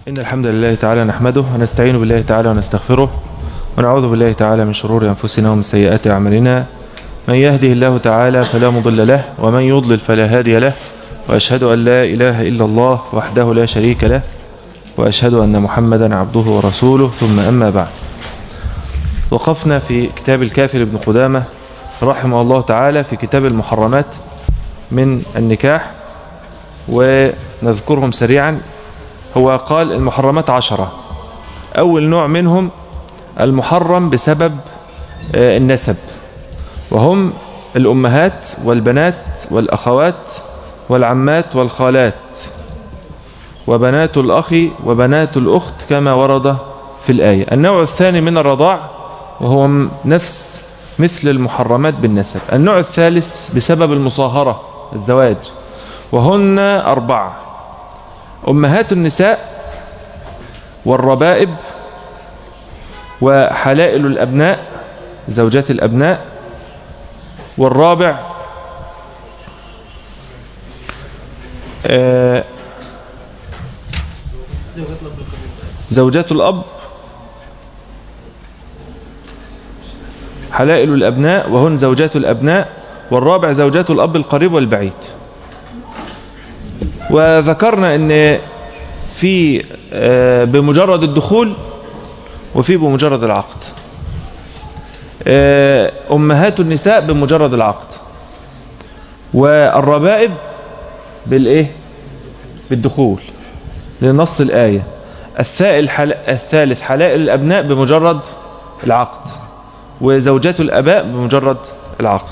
إن الحمد لله تعالى نحمده ونستعين بالله تعالى ونستغفره ونعوذ بالله تعالى من شرور أنفسنا ومن سيئات أعمالنا من يهده الله تعالى فلا مضل له ومن يضلل فلا هادي له وأشهد أن لا إله إلا الله وحده لا شريك له وأشهد أن محمدا عبده ورسوله ثم أما بعد وقفنا في كتاب الكافر ابن قدامة رحمه الله تعالى في كتاب المحرمات من النكاح ونذكرهم سريعا هو قال المحرمات عشرة أول نوع منهم المحرم بسبب النسب وهم الأمهات والبنات والأخوات والعمات والخالات وبنات الأخ وبنات الأخت كما ورد في الآية النوع الثاني من الرضاع وهو نفس مثل المحرمات بالنسب النوع الثالث بسبب المصاهرة الزواج وهن أربعة أمهات النساء والربائب وحلائل الأبناء زوجات الأبناء والرابع زوجات الأب حلائل الأبناء وهن زوجات الأبناء والرابع زوجات الأب القريب والبعيد وذكرنا أن في بمجرد الدخول وفي بمجرد العقد أمهات النساء بمجرد العقد والربائب بالإيه بالدخول لنص الآية الثالث حلائل الأبناء بمجرد العقد وزوجات الأباء بمجرد العقد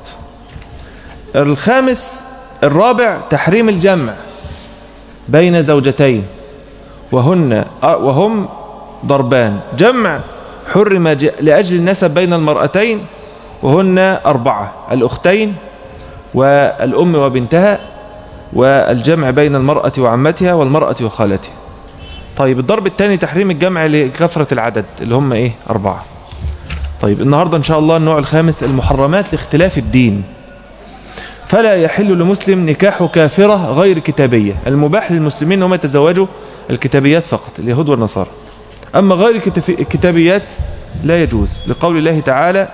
الخامس الرابع تحريم الجمع بين زوجتين وهن وهم ضربان جمع حرم لأجل النسب بين المرأتين وهن أربعة الأختين والأم وبنتها والجمع بين المرأة وعمتها والمرأة وخالتها طيب الضرب الثاني تحريم الجمع لكثرة العدد اللي هم إيه أربعة طيب النهاردة إن شاء الله النوع الخامس المحرمات لاختلاف الدين فلا يحل لمسلم نكاح كافرة غير كتابية المباح للمسلمين هم يتزوجوا الكتابيات فقط اليهود والنصارى أما غير الكتابيات لا يجوز لقول الله تعالى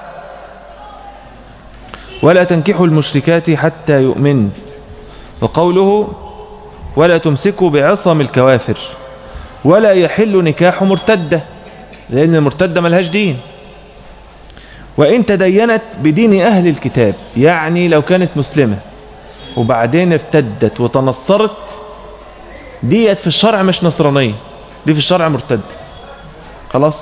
ولا تنكحوا المشركات حتى يؤمن وقوله ولا تمسكوا بعصم الكوافر ولا يحل نكاح مرتدة لأن المرتدة ملهاش دين وإن تدينت بدين أهل الكتاب يعني لو كانت مسلمة وبعدين ارتدت وتنصرت ديت في الشرع مش نصرانية دي في الشرع مرتدة خلاص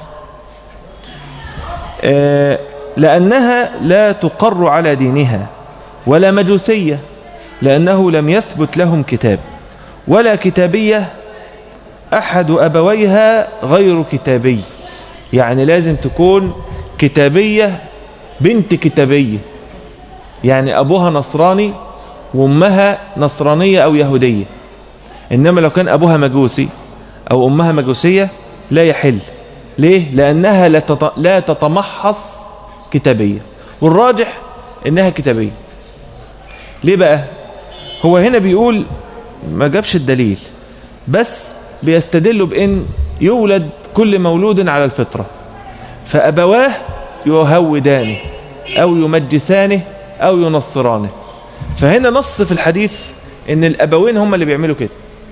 آه لأنها لا تقر على دينها ولا مجوسية لأنه لم يثبت لهم كتاب ولا كتابية أحد أبويها غير كتابي يعني لازم تكون كتابية بنت كتابية يعني أبوها نصراني وأمها نصرانية أو يهودية إنما لو كان أبوها مجوسي أو أمها مجوسية لا يحل ليه؟ لأنها لا تتمحص كتابية والراجح إنها كتابية ليه بقى؟ هو هنا بيقول ما جابش الدليل بس بيستدلوا بأن يولد كل مولود على الفطرة فأبواه يهودانه أو يمجسانه أو ينصرانه فهنا نص في الحديث ان الأبوين هم اللي بيعملوا كده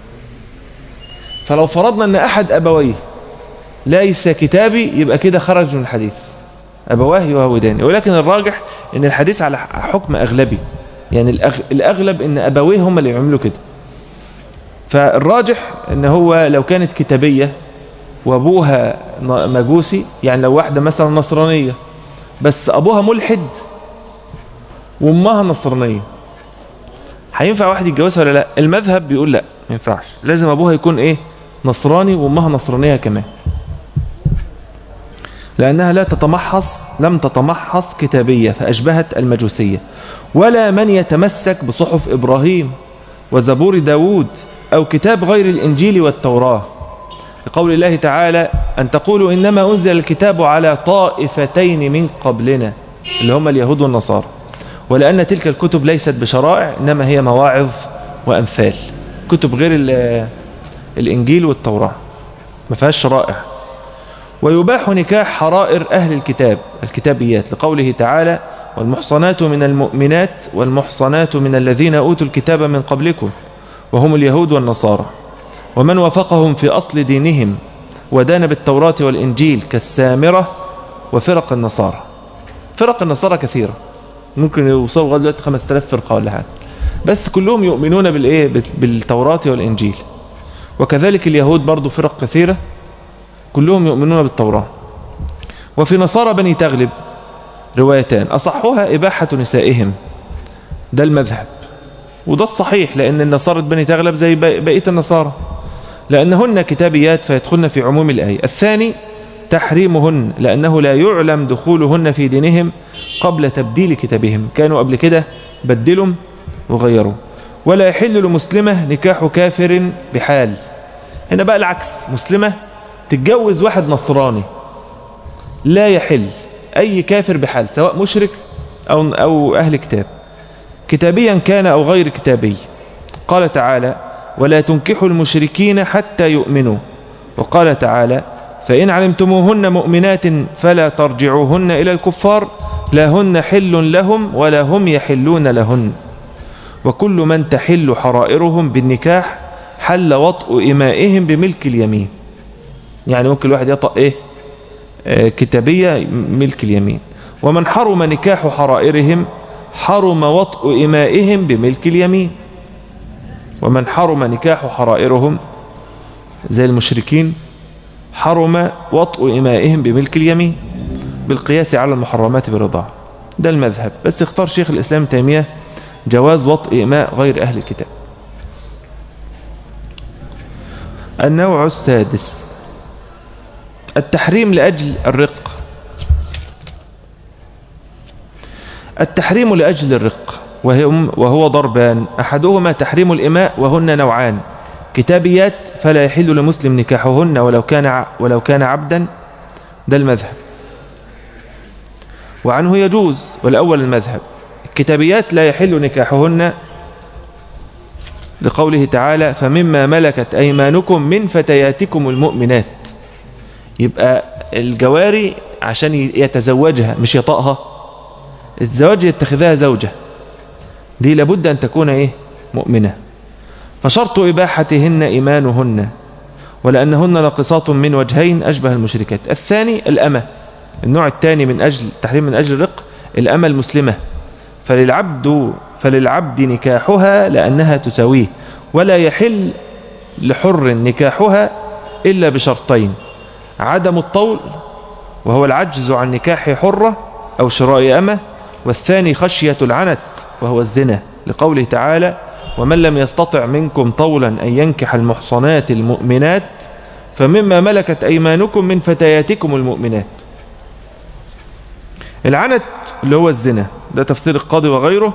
فلو فرضنا ان أحد أبويه ليس كتابي يبقى كده خرج من الحديث أبواه يهودانه ولكن الراجح ان الحديث على حكم أغلبي يعني الأغلب ان أبويه هم اللي يعملوا كده فالراجح ان هو لو كانت كتابية وابوها مجوسي يعني لو واحدة مثلا نصرانية بس ابوها ملحد وامها نصرانية هينفع واحد يتجوزها ولا لا المذهب بيقول لا ما ينفعش لازم ابوها يكون ايه نصراني وامها نصرانية كمان لانها لا تتمحص لم تتمحص كتابية فاشبهت المجوسية ولا من يتمسك بصحف ابراهيم وزبور داود او كتاب غير الانجيل والتوراه لقول الله تعالى أن تقولوا إنما أنزل الكتاب على طائفتين من قبلنا اللي هم اليهود والنصارى ولأن تلك الكتب ليست بشرائع إنما هي مواعظ وأمثال كتب غير الإنجيل والتوراة ما فيهاش شرائع ويباح نكاح حرائر أهل الكتاب الكتابيات لقوله تعالى والمحصنات من المؤمنات والمحصنات من الذين أوتوا الكتاب من قبلكم وهم اليهود والنصارى ومن وفقهم في أصل دينهم ودان بالتوراة والإنجيل كالسامرة وفرق النصارى فرق النصارى كثيرة ممكن يوصلوا لغايه دلوقتي 5000 فرقة ولا حاجة بس كلهم يؤمنون بالإيه بالتوراة والإنجيل وكذلك اليهود برضو فرق كثيرة كلهم يؤمنون بالتوراة وفي نصارى بني تغلب روايتان أصحها إباحة نسائهم ده المذهب وده الصحيح لأن النصارى بني تغلب زي بقية النصارى لأنهن كتابيات فيدخلن في عموم الآية الثاني تحريمهن لأنه لا يعلم دخولهن في دينهم قبل تبديل كتابهم كانوا قبل كده بدلهم وغيروا ولا يحل لمسلمة نكاح كافر بحال هنا بقى العكس مسلمة تتجوز واحد نصراني لا يحل أي كافر بحال سواء مشرك أو, أو أهل كتاب كتابيا كان أو غير كتابي قال تعالى ولا تنكحوا المشركين حتى يؤمنوا وقال تعالى فإن علمتموهن مؤمنات فلا ترجعوهن إلى الكفار لا هن حل لهم ولا هم يحلون لهن وكل من تحل حرائرهم بالنكاح حل وطء إمائهم بملك اليمين يعني ممكن الواحد يطأ إيه آه كتابية ملك اليمين ومن حرم نكاح حرائرهم حرم وطء إمائهم بملك اليمين ومن حرم نكاح حرائرهم زي المشركين حرم وطء إمائهم بملك اليمين بالقياس على المحرمات بالرضاعة ده المذهب بس اختار شيخ الإسلام تيمية جواز وطء إماء غير أهل الكتاب النوع السادس التحريم لأجل الرق التحريم لأجل الرق وهو ضربان أحدهما تحريم الإماء وهن نوعان كتابيات فلا يحل لمسلم نكاحهن ولو كان ولو كان عبدا ده المذهب وعنه يجوز والأول المذهب الكتابيات لا يحل نكاحهن لقوله تعالى فمما ملكت أيمانكم من فتياتكم المؤمنات يبقى الجواري عشان يتزوجها مش يطأها الزواج يتخذها زوجة دي لابد أن تكون إيه مؤمنة فشرط إباحتهن إيمانهن ولأنهن ناقصات من وجهين أشبه المشركات الثاني الأمة النوع الثاني من أجل تحريم من أجل الرق الأمة المسلمة فللعبد فللعبد نكاحها لأنها تساويه ولا يحل لحر نكاحها إلا بشرطين عدم الطول وهو العجز عن نكاح حرة أو شراء أمة والثاني خشية العنت وهو الزنا لقوله تعالى ومن لم يستطع منكم طولا أن ينكح المحصنات المؤمنات فمما ملكت أيمانكم من فتياتكم المؤمنات العنت اللي هو الزنا ده تفسير القاضي وغيره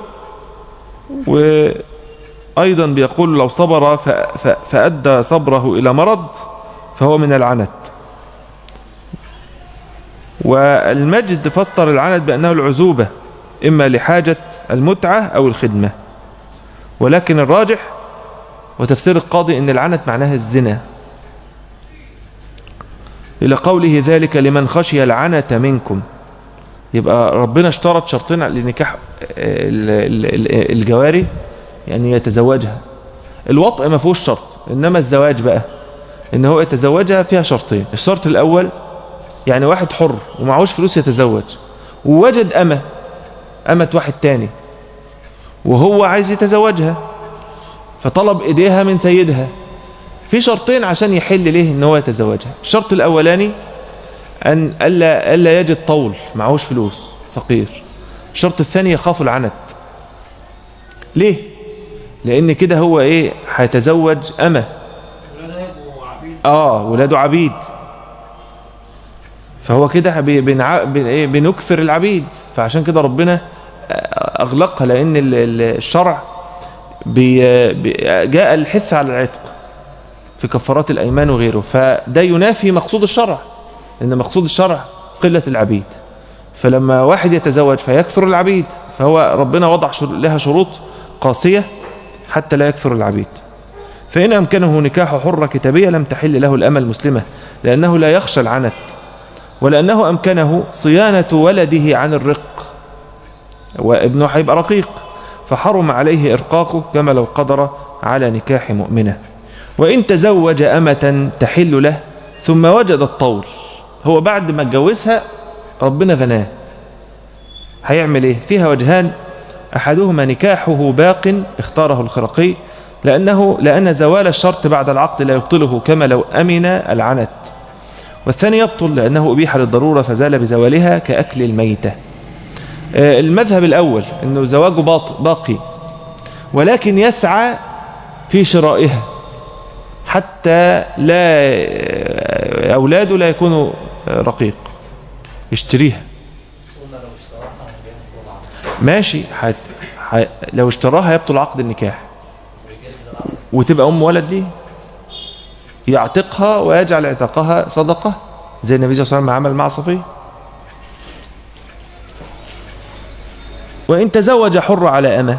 وأيضا بيقول لو صبر فأدى صبره إلى مرض فهو من العنت والمجد فسر العنت بأنه العزوبة إما لحاجة المتعة أو الخدمة ولكن الراجح وتفسير القاضي أن العنت معناها الزنا إلى قوله ذلك لمن خشي العنت منكم يبقى ربنا اشترط شرطين لنكاح الجواري يعني يتزوجها الوطء ما فيهوش شرط إنما الزواج بقى إن هو يتزوجها فيها شرطين الشرط الأول يعني واحد حر ومعهوش فلوس يتزوج ووجد أمة أمة واحد تاني وهو عايز يتزوجها فطلب إيديها من سيدها في شرطين عشان يحل ليه ان هو يتزوجها الشرط الأولاني أن ألا, ألا يجد طول معهوش فلوس فقير الشرط الثاني يخاف العنت ليه لأن كده هو إيه هيتزوج أمة آه ولاده عبيد فهو كده بنع... بنكثر العبيد فعشان كده ربنا أغلقها لأن الشرع بي... جاء الحث على العتق في كفارات الأيمان وغيره فده ينافي مقصود الشرع إن مقصود الشرع قلة العبيد فلما واحد يتزوج فيكثر العبيد فهو ربنا وضع لها شروط قاسية حتى لا يكثر العبيد فإن أمكنه نكاح حرة كتابية لم تحل له الأمة المسلمة لأنه لا يخشى العنت ولأنه أمكنه صيانة ولده عن الرق وابنه هيبقى رقيق فحرم عليه إرقاقه كما لو قدر على نكاح مؤمنة وإن تزوج أمة تحل له ثم وجد الطول هو بعد ما اتجوزها ربنا غناه هيعمل ايه فيها وجهان أحدهما نكاحه باق اختاره الخرقي لأنه لأن زوال الشرط بعد العقد لا يبطله كما لو أمن العنت والثاني يبطل لأنه أبيح للضرورة فزال بزوالها كأكل الميتة المذهب الأول أنه زواجه باقي ولكن يسعى في شرائها حتى لا أولاده لا يكونوا رقيق يشتريها ماشي حت... ح... لو اشتراها يبطل عقد النكاح وتبقى أم ولد دي يعتقها ويجعل اعتقها صدقة زي النبي صلى الله عليه وسلم عمل مع صفيه وإن تزوج حر على أمه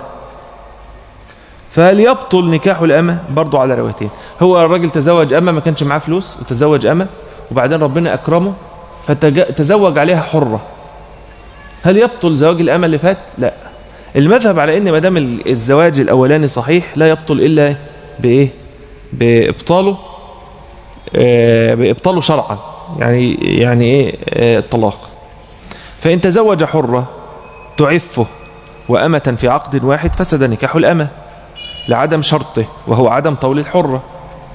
فهل يبطل نكاح الأمة برضو على روايتين هو الراجل تزوج أمة ما كانش معاه فلوس وتزوج أمة وبعدين ربنا أكرمه فتزوج عليها حرة هل يبطل زواج الأمة اللي فات لا المذهب على ان ما دام الزواج الاولاني صحيح لا يبطل الا بايه بابطاله آه بابطاله شرعا يعني يعني ايه آه الطلاق فان تزوج حره تعفه وأمة في عقد واحد فسد نكاح الأمة لعدم شرطه وهو عدم طول الحرة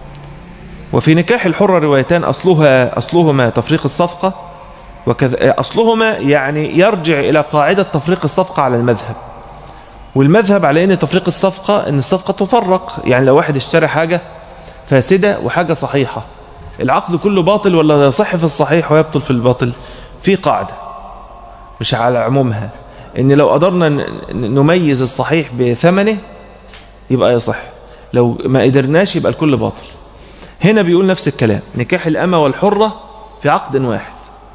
وفي نكاح الحرة روايتان أصلها أصلهما تفريق الصفقة وكذا أصلهما يعني يرجع إلى قاعدة تفريق الصفقة على المذهب والمذهب على أن تفريق الصفقة أن الصفقة تفرق يعني لو واحد اشترى حاجة فاسدة وحاجة صحيحة العقد كله باطل ولا يصح في الصحيح ويبطل في الباطل في قاعدة مش على عمومها ان لو قدرنا نميز الصحيح بثمنه يبقى يصح لو ما قدرناش يبقى الكل باطل هنا بيقول نفس الكلام نكاح الأمة والحرة في عقد واحد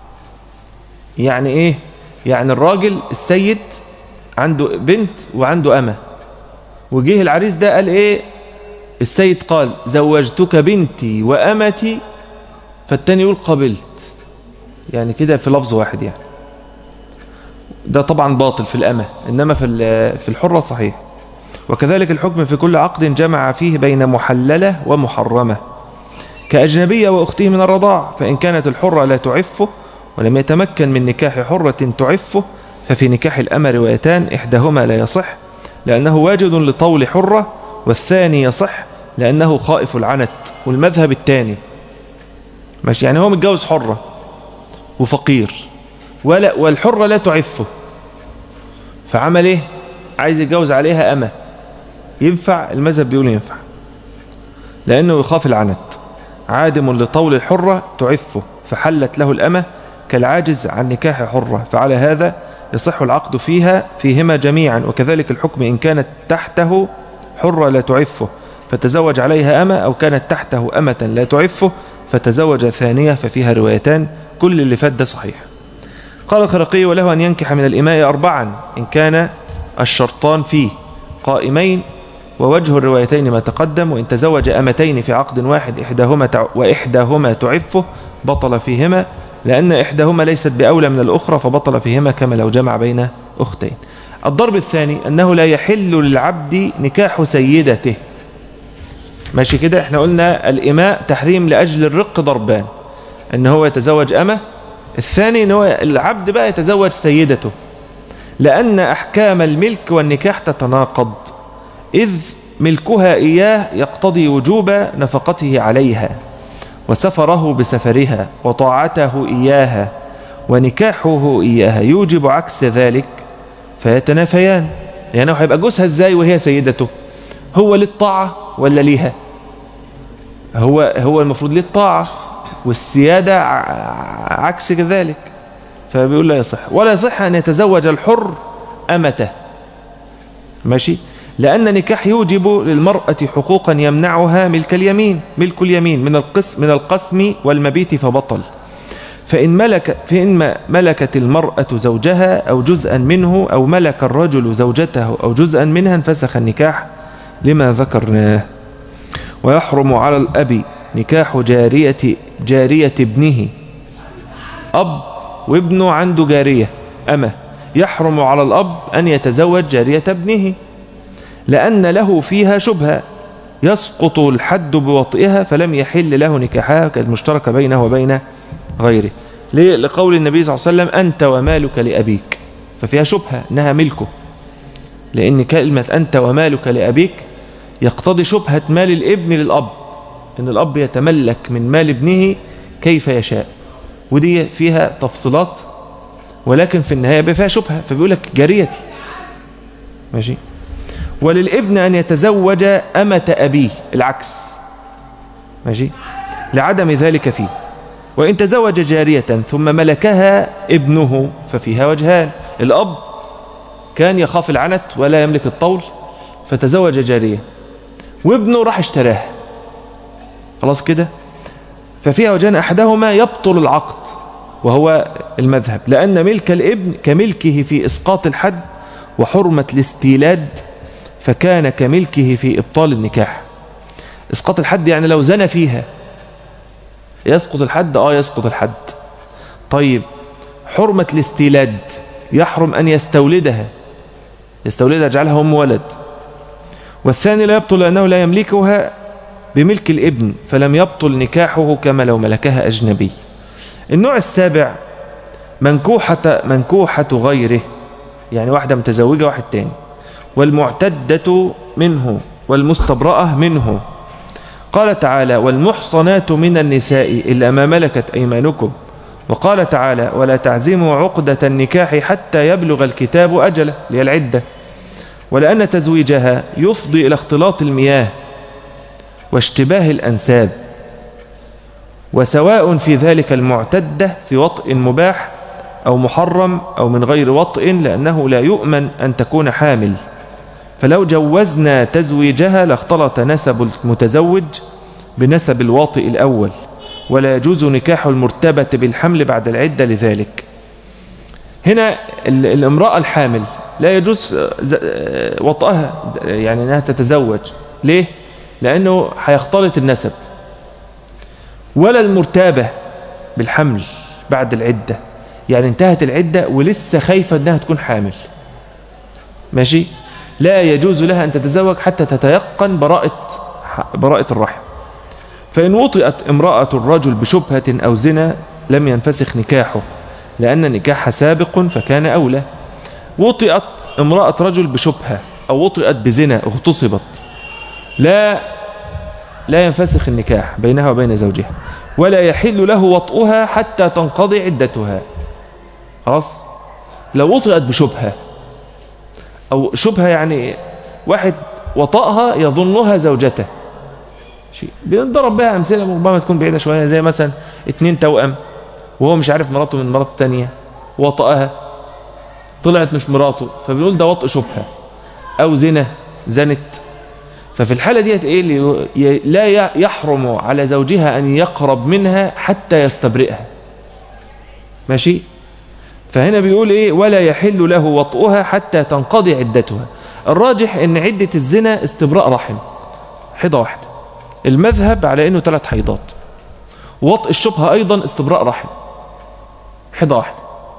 يعني ايه يعني الراجل السيد عنده بنت وعنده أمة وجيه العريس ده قال ايه السيد قال زوجتك بنتي وأمتي فالتاني يقول قبلت يعني كده في لفظ واحد يعني ده طبعا باطل في الأمة إنما في في الحرة صحيح وكذلك الحكم في كل عقد جمع فيه بين محللة ومحرمة كأجنبية وأخته من الرضاع فإن كانت الحرة لا تعفه ولم يتمكن من نكاح حرة تعفه ففي نكاح الأمة روايتان إحداهما لا يصح لأنه واجد لطول حرة والثاني يصح لأنه خائف العنت والمذهب الثاني ماشي يعني هو متجوز حرة وفقير ولا والحرة لا تعفه فعمل ايه عايز يتجوز عليها أمة ينفع المذهب بيقول ينفع لأنه يخاف العنت عادم لطول الحرة تعفه فحلت له الأمة كالعاجز عن نكاح حرة فعلى هذا يصح العقد فيها فيهما جميعا وكذلك الحكم إن كانت تحته حرة لا تعفه فتزوج عليها أمة أو كانت تحته أمة لا تعفه فتزوج ثانية ففيها روايتان كل اللي فات ده صحيح قال الخرقي وله أن ينكح من الإماء أربعا إن كان الشرطان فيه قائمين ووجه الروايتين ما تقدم وإن تزوج أمتين في عقد واحد إحداهما تع... وإحداهما تعفه بطل فيهما لأن إحداهما ليست بأولى من الأخرى فبطل فيهما كما لو جمع بين أختين الضرب الثاني أنه لا يحل للعبد نكاح سيدته ماشي كده احنا قلنا الإماء تحريم لأجل الرق ضربان أن هو يتزوج أمه الثاني ان هو العبد بقى يتزوج سيدته لأن أحكام الملك والنكاح تتناقض إذ ملكها إياه يقتضي وجوب نفقته عليها وسفره بسفرها وطاعته إياها ونكاحه إياها يوجب عكس ذلك فيتنافيان يعني هيبقى جوزها ازاي وهي سيدته هو للطاعة ولا ليها هو هو المفروض للطاعة والسيادة عكس ذلك فبيقول لا يصح ولا يصح أن يتزوج الحر أمته ماشي لأن نكاح يوجب للمرأة حقوقا يمنعها ملك اليمين ملك اليمين من القسم من القسم والمبيت فبطل فإن ملك فإن ملكت المرأة زوجها أو جزءا منه أو ملك الرجل زوجته أو جزءا منها انفسخ النكاح لما ذكرناه ويحرم على الأب نكاح جارية جارية ابنه أب وابنه عنده جارية أمه يحرم على الأب أن يتزوج جارية ابنه لأن له فيها شبهة يسقط الحد بوطئها فلم يحل له نكاحها كالمشتركة بينه وبين غيره ليه؟ لقول النبي صلى الله عليه وسلم أنت ومالك لأبيك ففيها شبهة أنها ملكه لأن كلمة أنت ومالك لأبيك يقتضي شبهة مال الابن للأب أن الأب يتملك من مال ابنه كيف يشاء ودي فيها تفصيلات ولكن في النهاية فيها شبهة فبيقول لك جاريتي ماشي وللابن أن يتزوج أمة أبيه العكس ماشي لعدم ذلك فيه وإن تزوج جارية ثم ملكها ابنه ففيها وجهان الأب كان يخاف العنت ولا يملك الطول فتزوج جارية وابنه راح اشتراها خلاص كده ففيها وجهان أحدهما يبطل العقد وهو المذهب لأن ملك الابن كملكه في إسقاط الحد وحرمة الاستيلاد فكان كملكه في إبطال النكاح إسقاط الحد يعني لو زنى فيها يسقط الحد آه يسقط الحد طيب حرمة الاستيلاد يحرم أن يستولدها يستولدها يجعلها أم ولد والثاني لا يبطل لأنه لا يملكها بملك الابن فلم يبطل نكاحه كما لو ملكها أجنبي النوع السابع منكوحة, منكوحة غيره يعني واحدة متزوجة واحد تاني والمعتدة منه والمستبرأة منه قال تعالى والمحصنات من النساء إلا ما ملكت أيمانكم وقال تعالى ولا تعزموا عقدة النكاح حتى يبلغ الكتاب أجله لهي العدة ولأن تزويجها يفضي إلى اختلاط المياه واشتباه الأنساب وسواء في ذلك المعتدة في وطء مباح أو محرم أو من غير وطء لأنه لا يؤمن أن تكون حامل فلو جوزنا تزويجها لاختلط نسب المتزوج بنسب الواطئ الأول ولا يجوز نكاح المرتبة بالحمل بعد العدة لذلك هنا الامرأة الحامل لا يجوز وطئها يعني أنها تتزوج ليه؟ لأنه هيختلط النسب ولا المرتابة بالحمل بعد العدة يعني انتهت العدة ولسه خايفة أنها تكون حامل ماشي لا يجوز لها أن تتزوج حتى تتيقن براءة, براءة الرحم فإن وطئت امرأة الرجل بشبهة أو زنا لم ينفسخ نكاحه لأن نكاحها سابق فكان أولى وطئت امرأة رجل بشبهة أو وطئت بزنا اغتصبت لا لا ينفسخ النكاح بينها وبين زوجها ولا يحل له وطئها حتى تنقضي عدتها خلاص لو وطئت بشبهة أو شبهة يعني واحد وطأها يظنها زوجته شيء بنضرب بها أمثلة ربما تكون بعيدة شوية زي مثلا اتنين توأم وهو مش عارف مراته من مرات تانية وطأها طلعت مش مراته فبنقول ده وطء شبهة أو زنا زنت ففي الحالة ديت إيه اللي لا يحرم على زوجها أن يقرب منها حتى يستبرئها ماشي فهنا بيقول إيه ولا يحل له وطئها حتى تنقضي عدتها الراجح أن عدة الزنا استبراء رحم حيضة واحدة المذهب على أنه ثلاث حيضات وطئ الشبهة أيضا استبراء رحم حيضة واحدة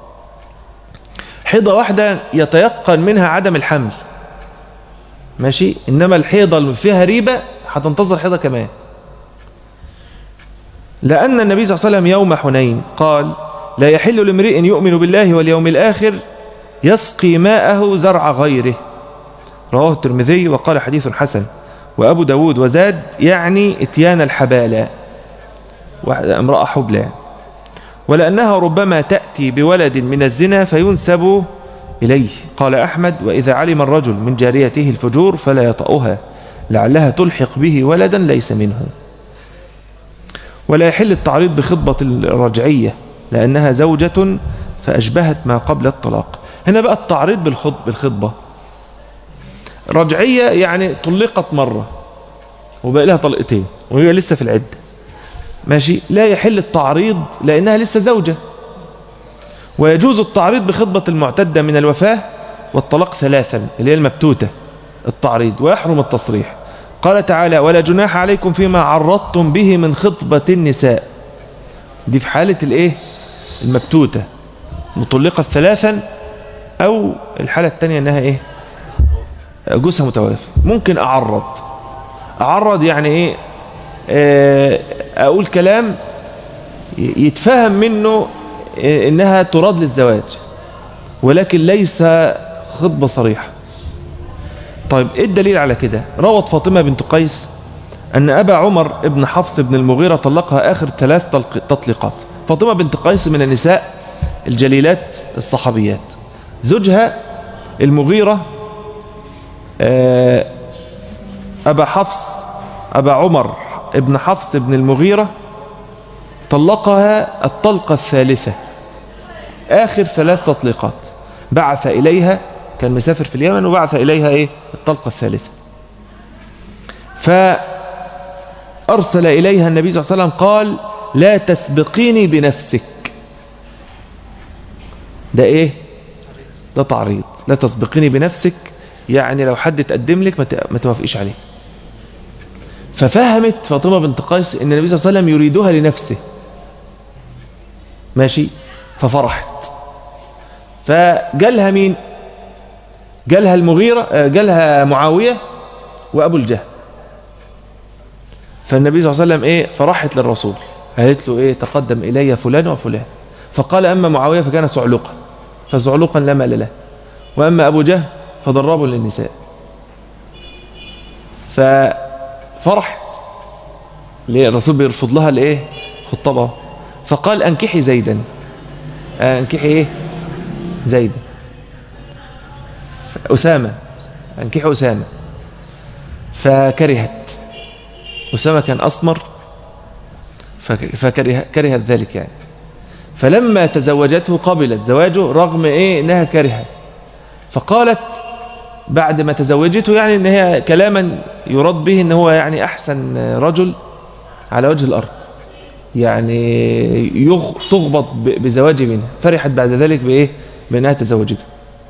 حيضة واحدة يتيقن منها عدم الحمل ماشي إنما الحيضة اللي فيها ريبة هتنتظر حيضة كمان لأن النبي صلى الله عليه وسلم يوم حنين قال لا يحل لامرئ يؤمن بالله واليوم الآخر يسقي ماءه زرع غيره رواه الترمذي وقال حديث حسن وأبو داود وزاد يعني اتيان الحبالة امرأة حبلى ولأنها ربما تأتي بولد من الزنا فينسب إليه قال أحمد وإذا علم الرجل من جاريته الفجور فلا يطأها لعلها تلحق به ولدا ليس منه ولا يحل التعريض بخطبة الرجعية لأنها زوجة فأشبهت ما قبل الطلاق هنا بقى التعريض بالخطب بالخطبة رجعية يعني طلقت مرة وبقى لها طلقتين وهي لسه في العدة ماشي لا يحل التعريض لأنها لسه زوجة ويجوز التعريض بخطبة المعتدة من الوفاة والطلاق ثلاثا اللي هي المبتوتة التعريض ويحرم التصريح قال تعالى ولا جناح عليكم فيما عرضتم به من خطبة النساء دي في حالة الايه المبتوتة مطلقة ثلاثا او الحالة الثانية انها ايه جوزها متوافى ممكن اعرض اعرض يعني ايه آه، اقول كلام يتفهم منه انها تراد للزواج ولكن ليس خطبة صريحة طيب ايه الدليل على كده روت فاطمة بنت قيس ان ابا عمر ابن حفص بن المغيرة طلقها اخر ثلاث تطليقات فاطمة بنت قيس من النساء الجليلات الصحابيات زوجها المغيرة آه، أبا حفص أبا عمر ابن حفص ابن المغيرة طلقها الطلقة الثالثة آخر ثلاث تطليقات بعث إليها كان مسافر في اليمن وبعث إليها إيه الطلقة الثالثة فأرسل إليها النبي صلى الله عليه وسلم قال لا تسبقيني بنفسك ده إيه ده تعريض لا تسبقيني بنفسك يعني لو حد تقدم لك ما توافقيش عليه ففهمت فاطمة بنت قيس ان النبي صلى الله عليه وسلم يريدها لنفسه ماشي ففرحت فجالها مين جالها المغيرة آه، جالها معاوية وأبو الجهل فالنبي صلى الله عليه وسلم إيه فرحت للرسول قالت له إيه تقدم إلي فلان وفلان فقال أما معاوية فكان سعلقا فزعلقا لا مال له وأما أبو جهل فضراب للنساء ففرحت ليه الرسول بيرفض لها الايه خطبه فقال انكحي زيدا انكحي ايه زيدا أسامة انكحي أسامة فكرهت أسامة كان أسمر فكرهت ذلك يعني فلما تزوجته قبلت زواجه رغم ايه انها كرهه فقالت بعد ما تزوجته يعني ان هي كلاما يراد به ان هو يعني احسن رجل على وجه الارض يعني تغبط بزواجه منها فرحت بعد ذلك بايه بانها تزوجته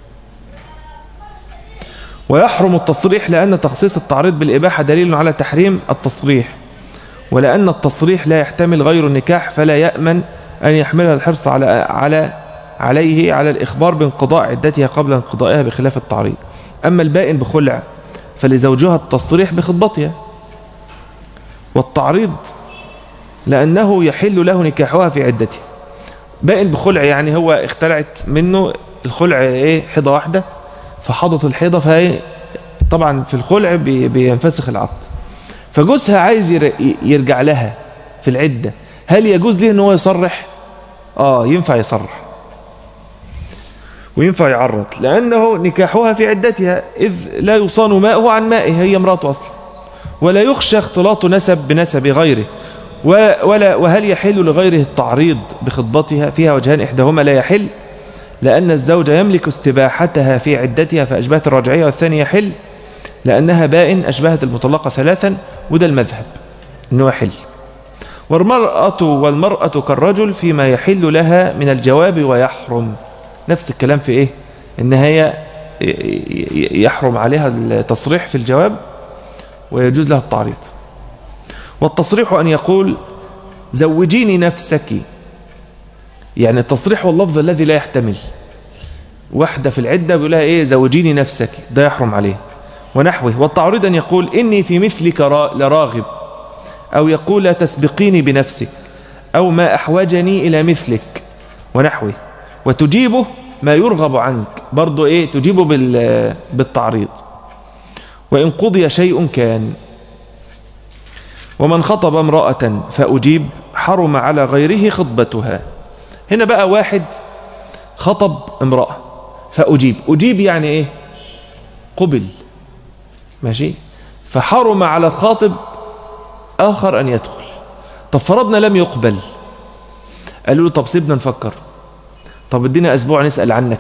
ويحرم التصريح لأن تخصيص التعريض بالإباحة دليل على تحريم التصريح ولأن التصريح لا يحتمل غير النكاح فلا يأمن أن يحملها الحرص على على عليه على الإخبار بانقضاء عدتها قبل انقضائها بخلاف التعريض أما البائن بخلع فلزوجها التصريح بخطبتها والتعريض لأنه يحل له نكاحها في عدتها بائن بخلع يعني هو اختلعت منه الخلع ايه حيضة واحدة فحضت الحيضة فهي طبعا في الخلع بينفسخ العقد فجوزها عايز يرجع لها في العدة هل يجوز له ان هو يصرح اه ينفع يصرح وينفع يعرض لأنه نكاحها في عدتها إذ لا يصان ماءه عن مائه هي امراته أصلا ولا يخشى اختلاط نسب بنسب غيره ولا وهل يحل لغيره التعريض بخطبتها فيها وجهان إحداهما لا يحل لأن الزوج يملك استباحتها في عدتها فأشبهت الرجعية والثانية يحل لأنها بائن أشبهت المطلقة ثلاثا وده المذهب أنه يحل والمرأة والمرأة كالرجل فيما يحل لها من الجواب ويحرم نفس الكلام في إيه إن هي يحرم عليها التصريح في الجواب ويجوز لها التعريض والتصريح أن يقول زوجيني نفسك يعني التصريح واللفظ الذي لا يحتمل واحدة في العدة بيقولها إيه زوجيني نفسك ده يحرم عليه ونحوه والتعريض أن يقول إني في مثلك لراغب أو يقول لا تسبقيني بنفسك أو ما أحوجني إلى مثلك ونحوه وتجيبه ما يرغب عنك برضو إيه تجيبه بالتعريض وإن قضي شيء كان ومن خطب امرأة فأجيب حرم على غيره خطبتها هنا بقى واحد خطب امرأة فأجيب أجيب يعني إيه قبل ماشي فحرم على الخاطب آخر أن يدخل طب فرضنا لم يقبل قالوا له طب سيبنا نفكر طب ادينا أسبوع نسأل عنك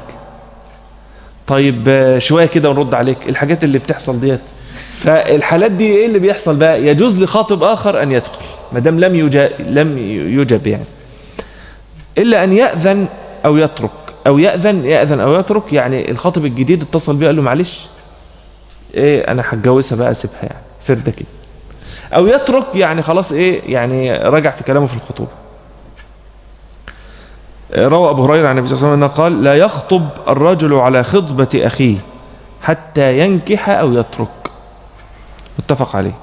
طيب شوية كده ونرد عليك الحاجات اللي بتحصل ديت فالحالات دي ايه اللي بيحصل بقى يجوز لخاطب آخر أن يدخل ما دام لم يجب, لم يجب يعني إلا أن يأذن أو يترك أو يأذن يأذن أو يترك يعني الخاطب الجديد اتصل بيه قال له معلش إيه أنا هتجوزها بقى سيبها يعني فردة كده أو يترك يعني خلاص إيه يعني رجع في كلامه في الخطوبة روى أبو هريرة عن النبي صلى الله عليه وسلم قال لا يخطب الرجل على خطبة أخيه حتى ينكح أو يترك متفق عليه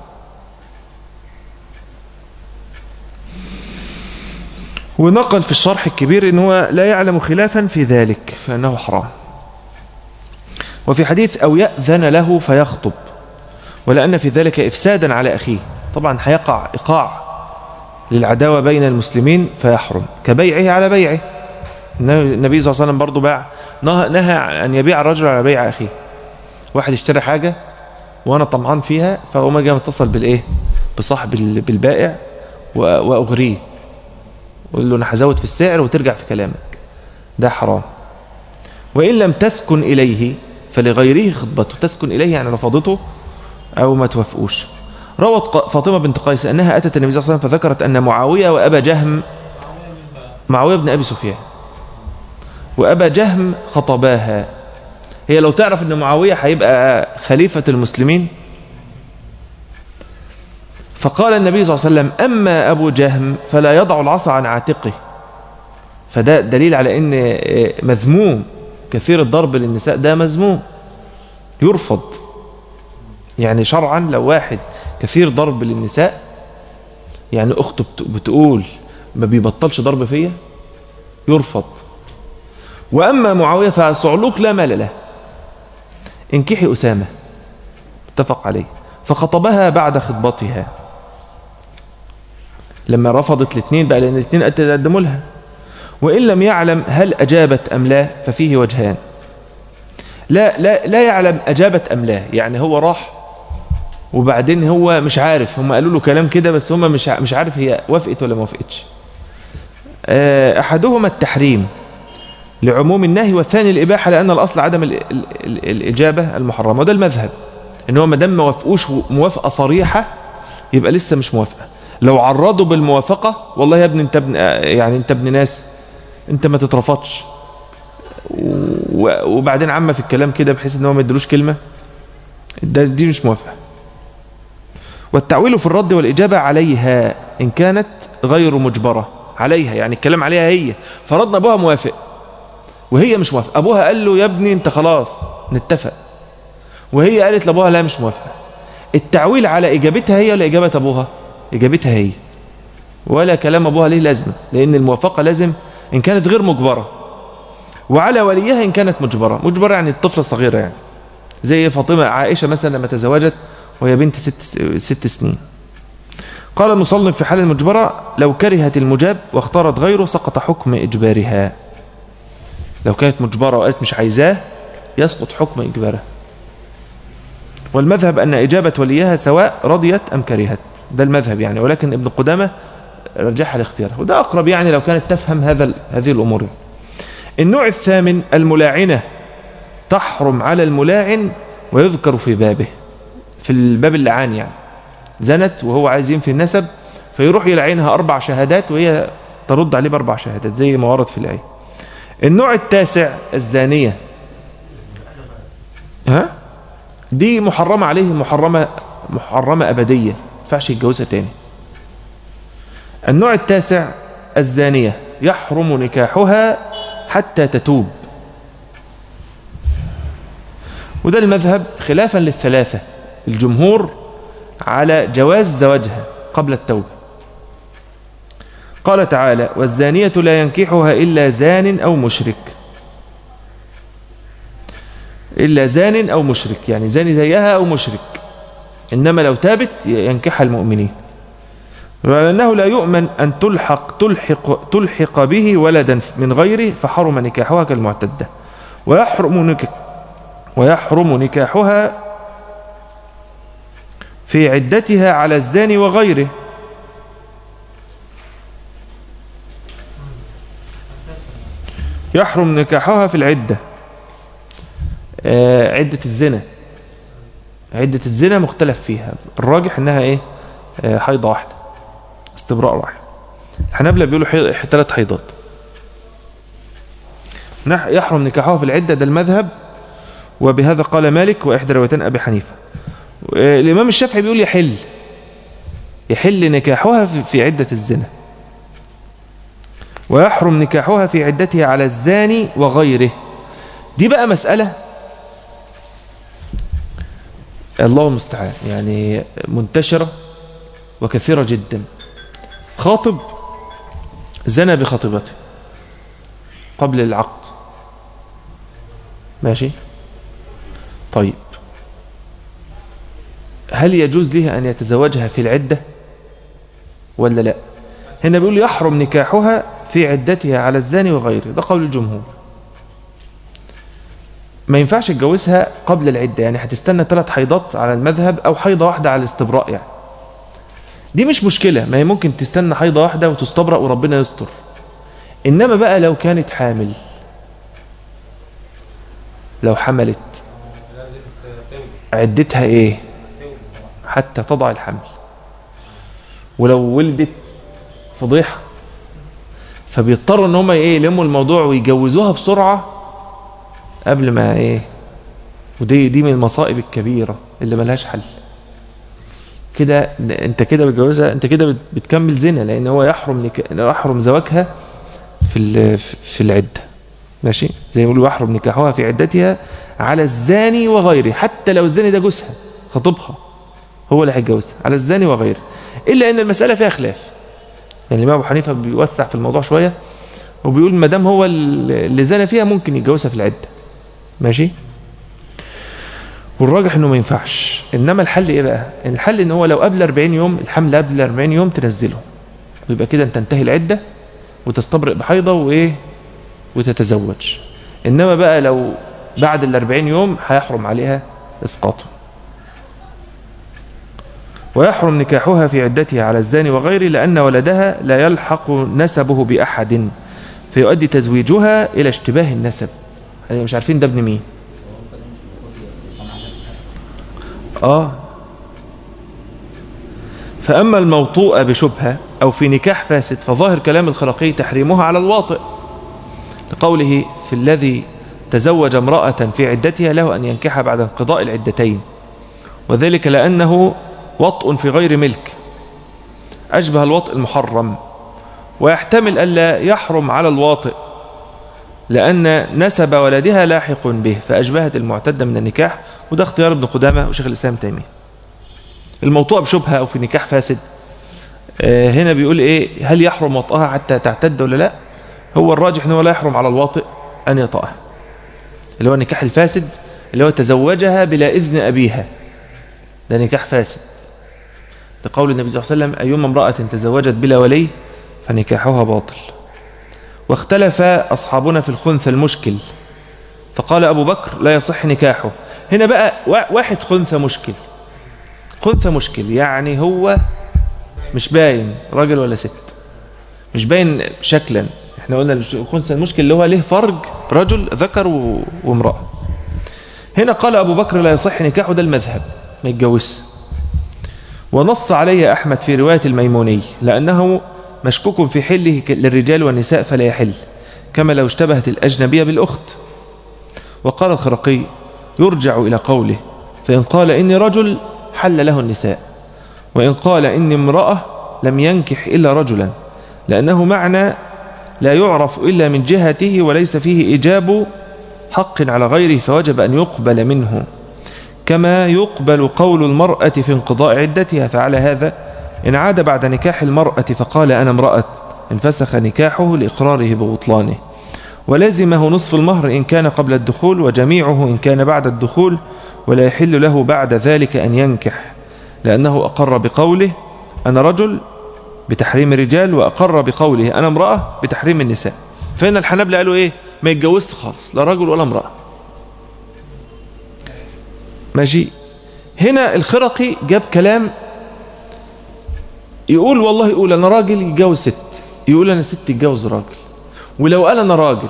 ونقل في الشرح الكبير ان هو لا يعلم خلافا في ذلك فانه حرام وفي حديث او ياذن له فيخطب ولان في ذلك افسادا على اخيه طبعا هيقع ايقاع للعداوه بين المسلمين فيحرم كبيعه على بيعه النبي صلى الله عليه وسلم برضه باع نهى ان يبيع الرجل على بيع اخيه واحد اشترى حاجه وانا طمعان فيها فهو ما جاء متصل بالايه بصاحب بالبائع واغريه قول له انا هزود في السعر وترجع في كلامك ده حرام وان لم تسكن اليه فلغيره خطبته تسكن اليه يعني رفضته او ما توافقوش روت فاطمه بنت قيس انها اتت النبي صلى الله عليه وسلم فذكرت ان معاويه وابا جهم معاويه بن ابي سفيان وابا جهم خطباها هي لو تعرف ان معاويه هيبقى خليفه المسلمين فقال النبي صلى الله عليه وسلم أما أبو جهم فلا يضع العصا عن عاتقه فده دليل على أن مذموم كثير الضرب للنساء ده مذموم يرفض يعني شرعا لو واحد كثير ضرب للنساء يعني أخته بتقول ما بيبطلش ضرب فيا يرفض وأما معاوية فصعلوك لا مال له انكحي أسامة اتفق عليه فخطبها بعد خطبتها لما رفضت الاثنين بقى لأن الاثنين قدموا لها وإن لم يعلم هل أجابت أم لا ففيه وجهان لا لا لا يعلم أجابت أم لا يعني هو راح وبعدين هو مش عارف هم قالوا له كلام كده بس هم مش مش عارف هي وافقت ولا ما وافقتش أحدهما التحريم لعموم النهي والثاني الإباحة لأن الأصل عدم ال ال ال الإجابة المحرمة وده المذهب إن هو ما دام ما وافقوش موافقة صريحة يبقى لسه مش موافقة لو عرضوا بالموافقة والله يا ابني انت ابن يعني انت ابن ناس انت ما تترفضش وبعدين عم في الكلام كده بحيث ان هو ما يدلوش كلمة دي مش موافقة والتعويل في الرد والإجابة عليها إن كانت غير مجبرة عليها يعني الكلام عليها هي فرضنا أبوها موافق وهي مش موافق أبوها قال له يا ابني أنت خلاص نتفق وهي قالت لأبوها لا مش موافقة التعويل على إجابتها هي ولا إجابة أبوها إجابتها هي ولا كلام أبوها ليه لازمة لأن الموافقة لازم إن كانت غير مجبرة وعلى وليها إن كانت مجبرة مجبرة يعني الطفلة صغيرة يعني زي فاطمة عائشة مثلا لما تزوجت وهي بنت ست, ست سنين قال المصنف في حال المجبرة لو كرهت المجاب واختارت غيره سقط حكم إجبارها لو كانت مجبرة وقالت مش عايزاه يسقط حكم إجبارها والمذهب أن إجابة وليها سواء رضيت أم كرهت ده المذهب يعني ولكن ابن قدامة رجحها لاختيارها وده أقرب يعني لو كانت تفهم هذا هذه الأمور النوع الثامن الملاعنة تحرم على الملاعن ويذكر في بابه في الباب اللعان يعني زنت وهو عايز ينفي النسب فيروح يلعينها أربع شهادات وهي ترد عليه بأربع شهادات زي ما ورد في الآية النوع التاسع الزانية ها دي محرمة عليه محرمة محرمة أبدية ينفعش يتجوزها تاني النوع التاسع الزانية يحرم نكاحها حتى تتوب وده المذهب خلافا للثلاثة الجمهور على جواز زواجها قبل التوبة قال تعالى والزانية لا ينكحها إلا زان أو مشرك إلا زان أو مشرك يعني زاني زيها أو مشرك إنما لو تابت ينكحها المؤمنين ولأنه لا يؤمن أن تلحق, تلحق, تلحق به ولدا من غيره فحرم نكاحها كالمعتدة ويحرم, نك ويحرم نكاحها في عدتها على الزاني وغيره يحرم نكاحها في العدة آه عدة الزنا عدة الزنا مختلف فيها الراجح انها ايه آه حيضة واحدة استبراء واحد الحنابلة بيقولوا حي... ثلاث حيضات يحرم نكاحها في العدة ده المذهب وبهذا قال مالك وإحدى روايتين أبي حنيفة الإمام الشافعي بيقول يحل يحل نكاحها في عدة الزنا ويحرم نكاحها في عدتها على الزاني وغيره دي بقى مسألة الله المستعان يعني منتشرة وكثيرة جدا خاطب زنى بخطيبته قبل العقد ماشي طيب هل يجوز له أن يتزوجها في العدة ولا لا هنا بيقول يحرم نكاحها في عدتها على الزاني وغيره ده قول الجمهور ما ينفعش تجوزها قبل العدة يعني هتستنى ثلاث حيضات على المذهب أو حيضة واحدة على الاستبراء يعني دي مش مشكلة ما هي ممكن تستنى حيضة واحدة وتستبرأ وربنا يستر إنما بقى لو كانت حامل لو حملت عدتها إيه حتى تضع الحمل ولو ولدت فضيحة فبيضطروا ان هم ايه يلموا الموضوع ويجوزوها بسرعة قبل ما ايه ودي دي من المصائب الكبيرة اللي ملهاش حل كده انت كده بتجوزها انت كده بتكمل زنا لان هو يحرم لك يحرم زواجها في في العده ماشي زي ما يقولوا يحرم نكاحها في عدتها على الزاني وغيره حتى لو الزاني ده جوزها خطيبها هو اللي هيتجوزها على الزاني وغيره الا ان المساله فيها خلاف يعني الامام ابو حنيفه بيوسع في الموضوع شويه وبيقول ما دام هو اللي زنى فيها ممكن يتجوزها في العده ماشي والراجح انه ما ينفعش انما الحل ايه بقى الحل ان هو لو قبل 40 يوم الحمل قبل 40 يوم تنزله ويبقى كده انت تنتهي العده وتستبرئ بحيضه وايه وتتزوج انما بقى لو بعد ال 40 يوم هيحرم عليها اسقاطه ويحرم نكاحها في عدتها على الزاني وغيره لأن ولدها لا يلحق نسبه بأحد فيؤدي تزويجها إلى اشتباه النسب يعني مش عارفين ده ابن مين آه فأما الموطوء بشبهة أو في نكاح فاسد فظاهر كلام الخلقي تحريمها على الواطئ لقوله في الذي تزوج امرأة في عدتها له أن ينكح بعد انقضاء العدتين وذلك لأنه وطء في غير ملك أشبه الوطء المحرم ويحتمل ألا يحرم على الواطئ لأن نسب ولدها لاحق به فأشبهت المعتدة من النكاح وده اختيار ابن قدامة وشيخ الإسلام تيمية الموطوء بشبهة أو في نكاح فاسد آه، هنا بيقول إيه هل يحرم وطئها حتى تعتد ولا لا هو الراجح أنه لا يحرم على الواطئ أن يطأها اللي هو النكاح الفاسد اللي هو تزوجها بلا إذن أبيها ده نكاح فاسد لقول النبي صلى الله عليه وسلم أيما امرأة تزوجت بلا ولي فنكاحها باطل واختلف أصحابنا في الخنث المشكل فقال أبو بكر لا يصح نكاحه هنا بقى واحد خنث مشكل خنث مشكل يعني هو مش باين راجل ولا ست مش باين شكلا احنا قلنا الخنث المشكل اللي هو له فرج رجل ذكر وامرأة هنا قال أبو بكر لا يصح نكاحه ده المذهب ما يتجوزش ونص عليه أحمد في رواية الميموني لأنه مشكوك في حله للرجال والنساء فلا يحل كما لو اشتبهت الأجنبية بالأخت وقال الخرقي يرجع إلى قوله فإن قال إني رجل حل له النساء وإن قال إني امرأة لم ينكح إلا رجلا لأنه معنى لا يعرف إلا من جهته وليس فيه إيجاب حق على غيره فوجب أن يقبل منه كما يقبل قول المرأة في انقضاء عدتها فعلى هذا إن عاد بعد نكاح المرأة فقال أنا امرأة انفسخ نكاحه لإقراره ببطلانه ولزمه نصف المهر إن كان قبل الدخول وجميعه إن كان بعد الدخول ولا يحل له بعد ذلك أن ينكح لأنه أقر بقوله أنا رجل بتحريم الرجال وأقر بقوله أنا امرأة بتحريم النساء فإن الحنابلة قالوا إيه ما يتجوزت خالص لا رجل ولا امرأة ماشي هنا الخرقي جاب كلام يقول والله يقول أنا راجل يتجوز ست يقول أنا ست يتجوز راجل ولو قال أنا راجل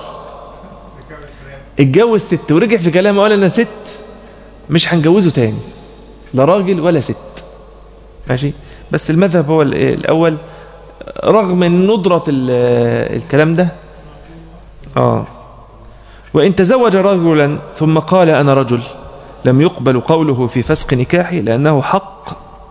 اتجوز ست ورجع في كلامه قال أنا ست مش هنجوزه تاني لا راجل ولا ست ماشي بس المذهب هو الأول رغم من ندرة الكلام ده آه وإن تزوج رجلا ثم قال أنا رجل لم يقبل قوله في فسق نكاحه لأنه حق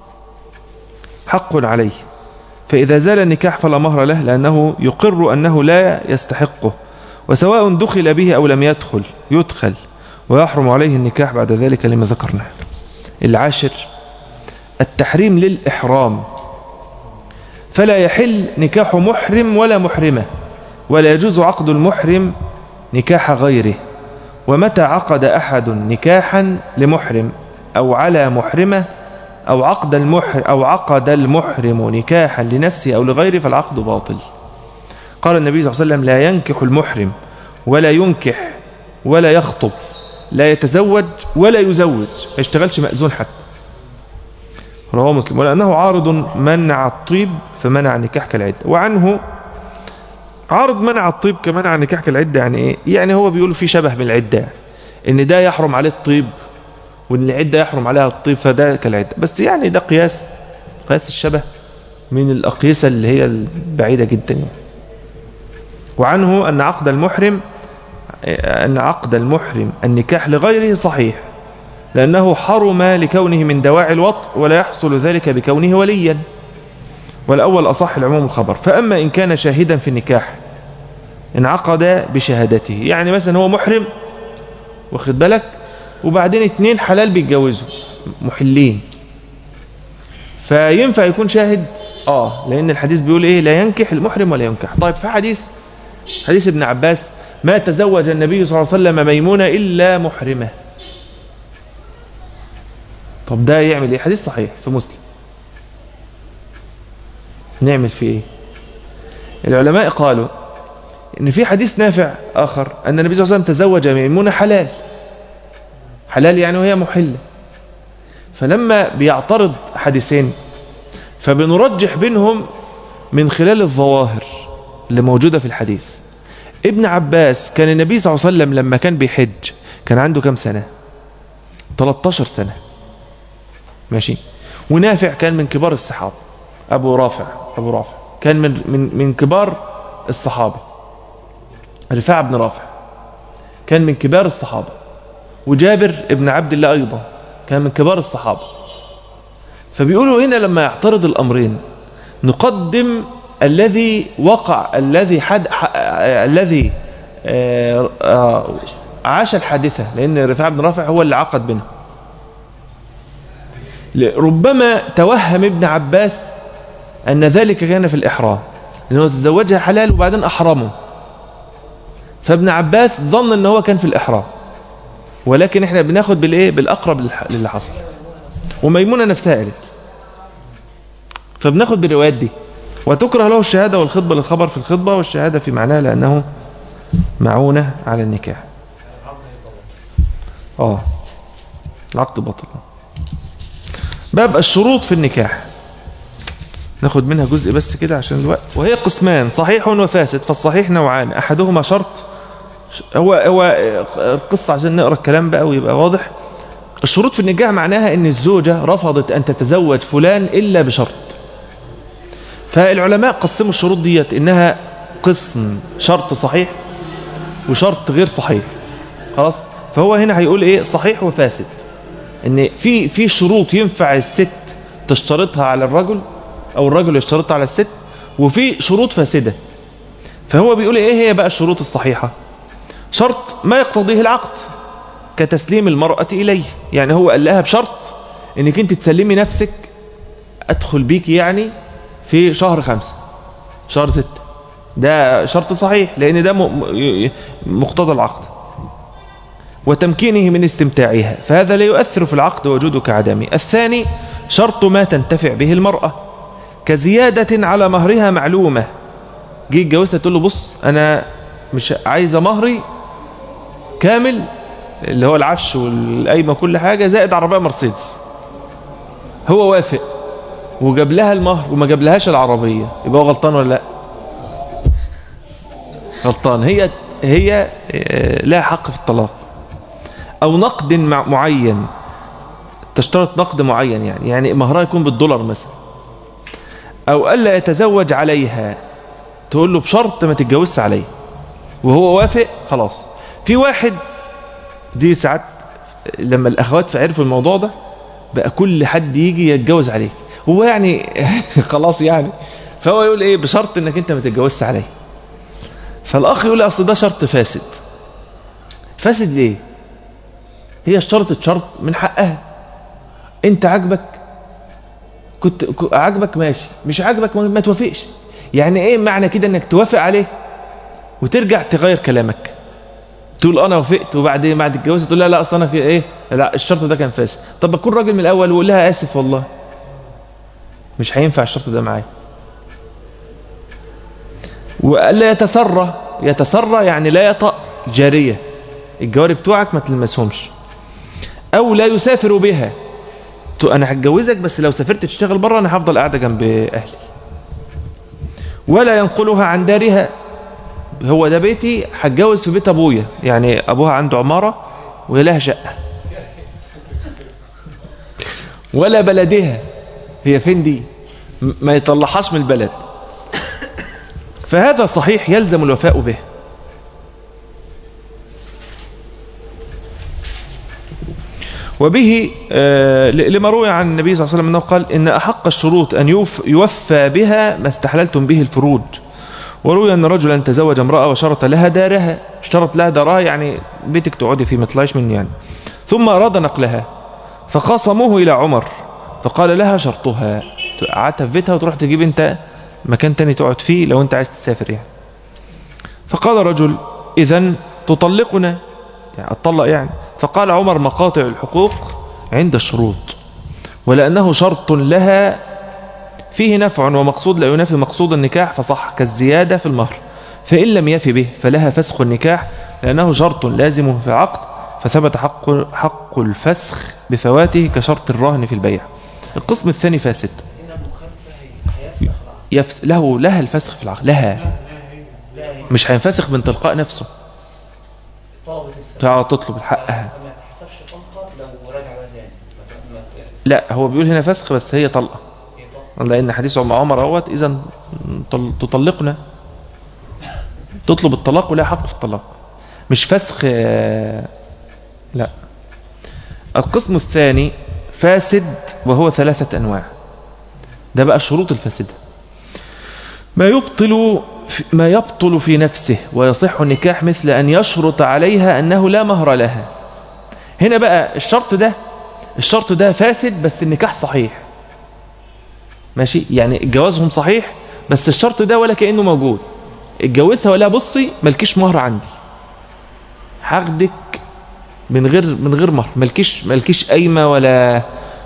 حق عليه فإذا زال النكاح فلا مهر له لأنه يقر أنه لا يستحقه وسواء دخل به أو لم يدخل يدخل ويحرم عليه النكاح بعد ذلك لما ذكرنا العاشر التحريم للإحرام فلا يحل نكاح محرم ولا محرمة ولا يجوز عقد المحرم نكاح غيره ومتى عقد أحد نكاحا لمحرم أو على محرمة أو عقد المحرم أو عقد المحرم نكاحا لنفسه أو لغيره فالعقد باطل قال النبي صلى الله عليه وسلم لا ينكح المحرم ولا ينكح ولا يخطب لا يتزوج ولا يزوج ما يشتغلش مأذون حتى رواه مسلم ولأنه عارض منع الطيب فمنع النكاح كالعدة وعنه عارض منع الطيب كمنع النكاح كالعدة يعني ايه يعني هو بيقول في شبه من العدة يعني ان ده يحرم عليه الطيب وان العدة يحرم عليها الطيب فده كالعدة بس يعني ده قياس قياس الشبه من الأقيسة اللي هي البعيدة جدا يعني. وعنه أن عقد المحرم أن عقد المحرم النكاح لغيره صحيح لأنه حرم لكونه من دواعي الوطء ولا يحصل ذلك بكونه وليا والأول أصح العموم الخبر فأما إن كان شاهدا في النكاح انعقد بشهادته يعني مثلا هو محرم واخد بالك وبعدين اتنين حلال بيتجوزوا محلين فينفع يكون شاهد اه لان الحديث بيقول ايه لا ينكح المحرم ولا ينكح طيب في حديث حديث ابن عباس ما تزوج النبي صلى الله عليه وسلم ميمونة إلا محرمة طب ده يعمل ايه حديث صحيح في مسلم نعمل فيه ايه العلماء قالوا ان في حديث نافع اخر ان النبي صلى الله عليه وسلم تزوج ميمونة حلال حلال يعني وهي محلة فلما بيعترض حديثين فبنرجح بينهم من خلال الظواهر اللي موجودة في الحديث ابن عباس كان النبي صلى الله عليه وسلم لما كان بيحج كان عنده كم سنة 13 سنة ماشي ونافع كان من كبار الصحابة أبو رافع أبو رافع كان من من من كبار الصحابة رفاعة بن رافع كان من كبار الصحابة وجابر ابن عبد الله أيضا كان من كبار الصحابة فبيقولوا هنا لما يعترض الأمرين نقدم الذي وقع الذي حد ح... الذي آه، آه، عاش الحادثة لأن رفاعة بن رافع هو اللي عقد بينهم ربما توهم ابن عباس أن ذلك كان في الإحرام لأنه تزوجها حلال وبعدين أحرمه فابن عباس ظن أنه هو كان في الإحرام ولكن احنا بناخد بالإيه بالأقرب للي حصل وميمونة نفسها قالت فبناخد بالروايات دي وتكره له الشهادة والخطبة للخبر في الخطبة والشهادة في معناها لأنه معونة على النكاح اه العقد بطل باب الشروط في النكاح ناخد منها جزء بس كده عشان الوقت وهي قسمان صحيح وفاسد فالصحيح نوعان أحدهما شرط هو هو القصة عشان نقرأ الكلام بقى ويبقى واضح الشروط في النكاح معناها ان الزوجة رفضت أن تتزوج فلان إلا بشرط فالعلماء قسموا الشروط ديت إنها قسم شرط صحيح وشرط غير صحيح خلاص فهو هنا هيقول ايه صحيح وفاسد ان في في شروط ينفع الست تشترطها على الرجل او الرجل يشترطها على الست وفي شروط فاسدة فهو بيقول ايه هي بقى الشروط الصحيحة شرط ما يقتضيه العقد كتسليم المرأة إليه يعني هو قال لها بشرط انك انت تسلمي نفسك ادخل بيك يعني في شهر خمسة شهر ستة ده شرط صحيح لان ده مقتضى العقد وتمكينه من استمتاعها فهذا لا يؤثر في العقد وجوده كعدمه الثاني شرط ما تنتفع به المرأة كزيادة على مهرها معلومة جيت جوزها تقول له بص أنا مش عايزة مهري كامل اللي هو العفش والقايمة كل حاجة زائد عربية مرسيدس هو وافق وجاب لها المهر وما جاب لهاش العربية يبقى هو غلطان ولا لا غلطان هي هي آه، لها حق في الطلاق أو نقد معين تشترط نقد معين يعني يعني مهرها يكون بالدولار مثلا أو ألا يتزوج عليها تقول له بشرط ما تتجوزش عليه وهو وافق خلاص في واحد دي ساعات لما الاخوات عرفوا الموضوع ده بقى كل حد يجي يتجوز عليك هو يعني خلاص يعني فهو يقول ايه بشرط انك انت ما تتجوزش عليه فالاخ يقول اصل ده شرط فاسد فاسد ليه هي اشترطت شرط من حقها انت عاجبك كنت ك- عاجبك ماشي مش عاجبك ما ما توافقش يعني ايه معنى كده انك توافق عليه وترجع تغير كلامك تقول انا وافقت وبعد بعد الجواز تقول لا لا اصل انا كده ايه لا الشرط ده كان فاسد طب بكون راجل من الاول وقول لها اسف والله مش هينفع الشرط ده معايا والا يتسرى يتسرى يعني لا يطأ جاريه الجواري بتوعك ما تلمسهمش او لا يسافر بها ت- انا هتجوزك بس لو سافرت تشتغل بره انا هفضل قاعده جنب اهلي ولا ينقلها عن دارها هو ده بيتي هتجوز في بيت ابويا يعني ابوها عنده عماره وهي لها شقه ولا بلدها هي فين دي م- ما يطلعهاش من البلد فهذا صحيح يلزم الوفاء به وبه آه، ل- لما روي عن النبي صلى الله عليه وسلم انه قال ان احق الشروط ان يوف يوفى بها ما استحللتم به الفروج وروي ان رجلا تزوج امراه وشرط لها دارها اشترط لها دارها يعني بيتك تقعدي فيه ما تطلعيش مني يعني ثم اراد نقلها فخاصموه الى عمر فقال لها شرطها قعدت في بيتها وتروح تجيب انت مكان تاني تقعد فيه لو انت عايز تسافر يعني فقال رجل اذا تطلقنا يعني اطلق يعني فقال عمر مقاطع الحقوق عند الشروط ولأنه شرط لها فيه نفع ومقصود لا ينافي مقصود النكاح فصح كالزيادة في المهر فإن لم يفي به فلها فسخ النكاح لأنه شرط لازم في العقد فثبت حق, حق الفسخ بفواته كشرط الرهن في البيع القسم الثاني فاسد يفس له لها الفسخ في العقد لها مش هينفسخ من تلقاء نفسه طلبت الفسخ تقعد تطلب حقها فما تحسبش طلقه لو رجع بقى تاني ما- ما- لا هو بيقول هنا فسخ بس هي طلقه هي طلقة. لأن حديث أم عمر اهوت إذا طل- تطلقنا تطلب الطلاق ولا حق في الطلاق مش فسخ آه، لا القسم الثاني فاسد وهو ثلاثة أنواع ده بقى الشروط الفاسدة ما يبطل في- ما يبطل في نفسه ويصح النكاح مثل أن يشرط عليها أنه لا مهر لها هنا بقى الشرط ده الشرط ده فاسد بس النكاح صحيح ماشي يعني جوازهم صحيح بس الشرط ده ولا كأنه موجود اتجوزها ولا بصي ملكيش مهر عندي هاخدك من غير من غير مهر ملكيش ملكيش قايمه ولا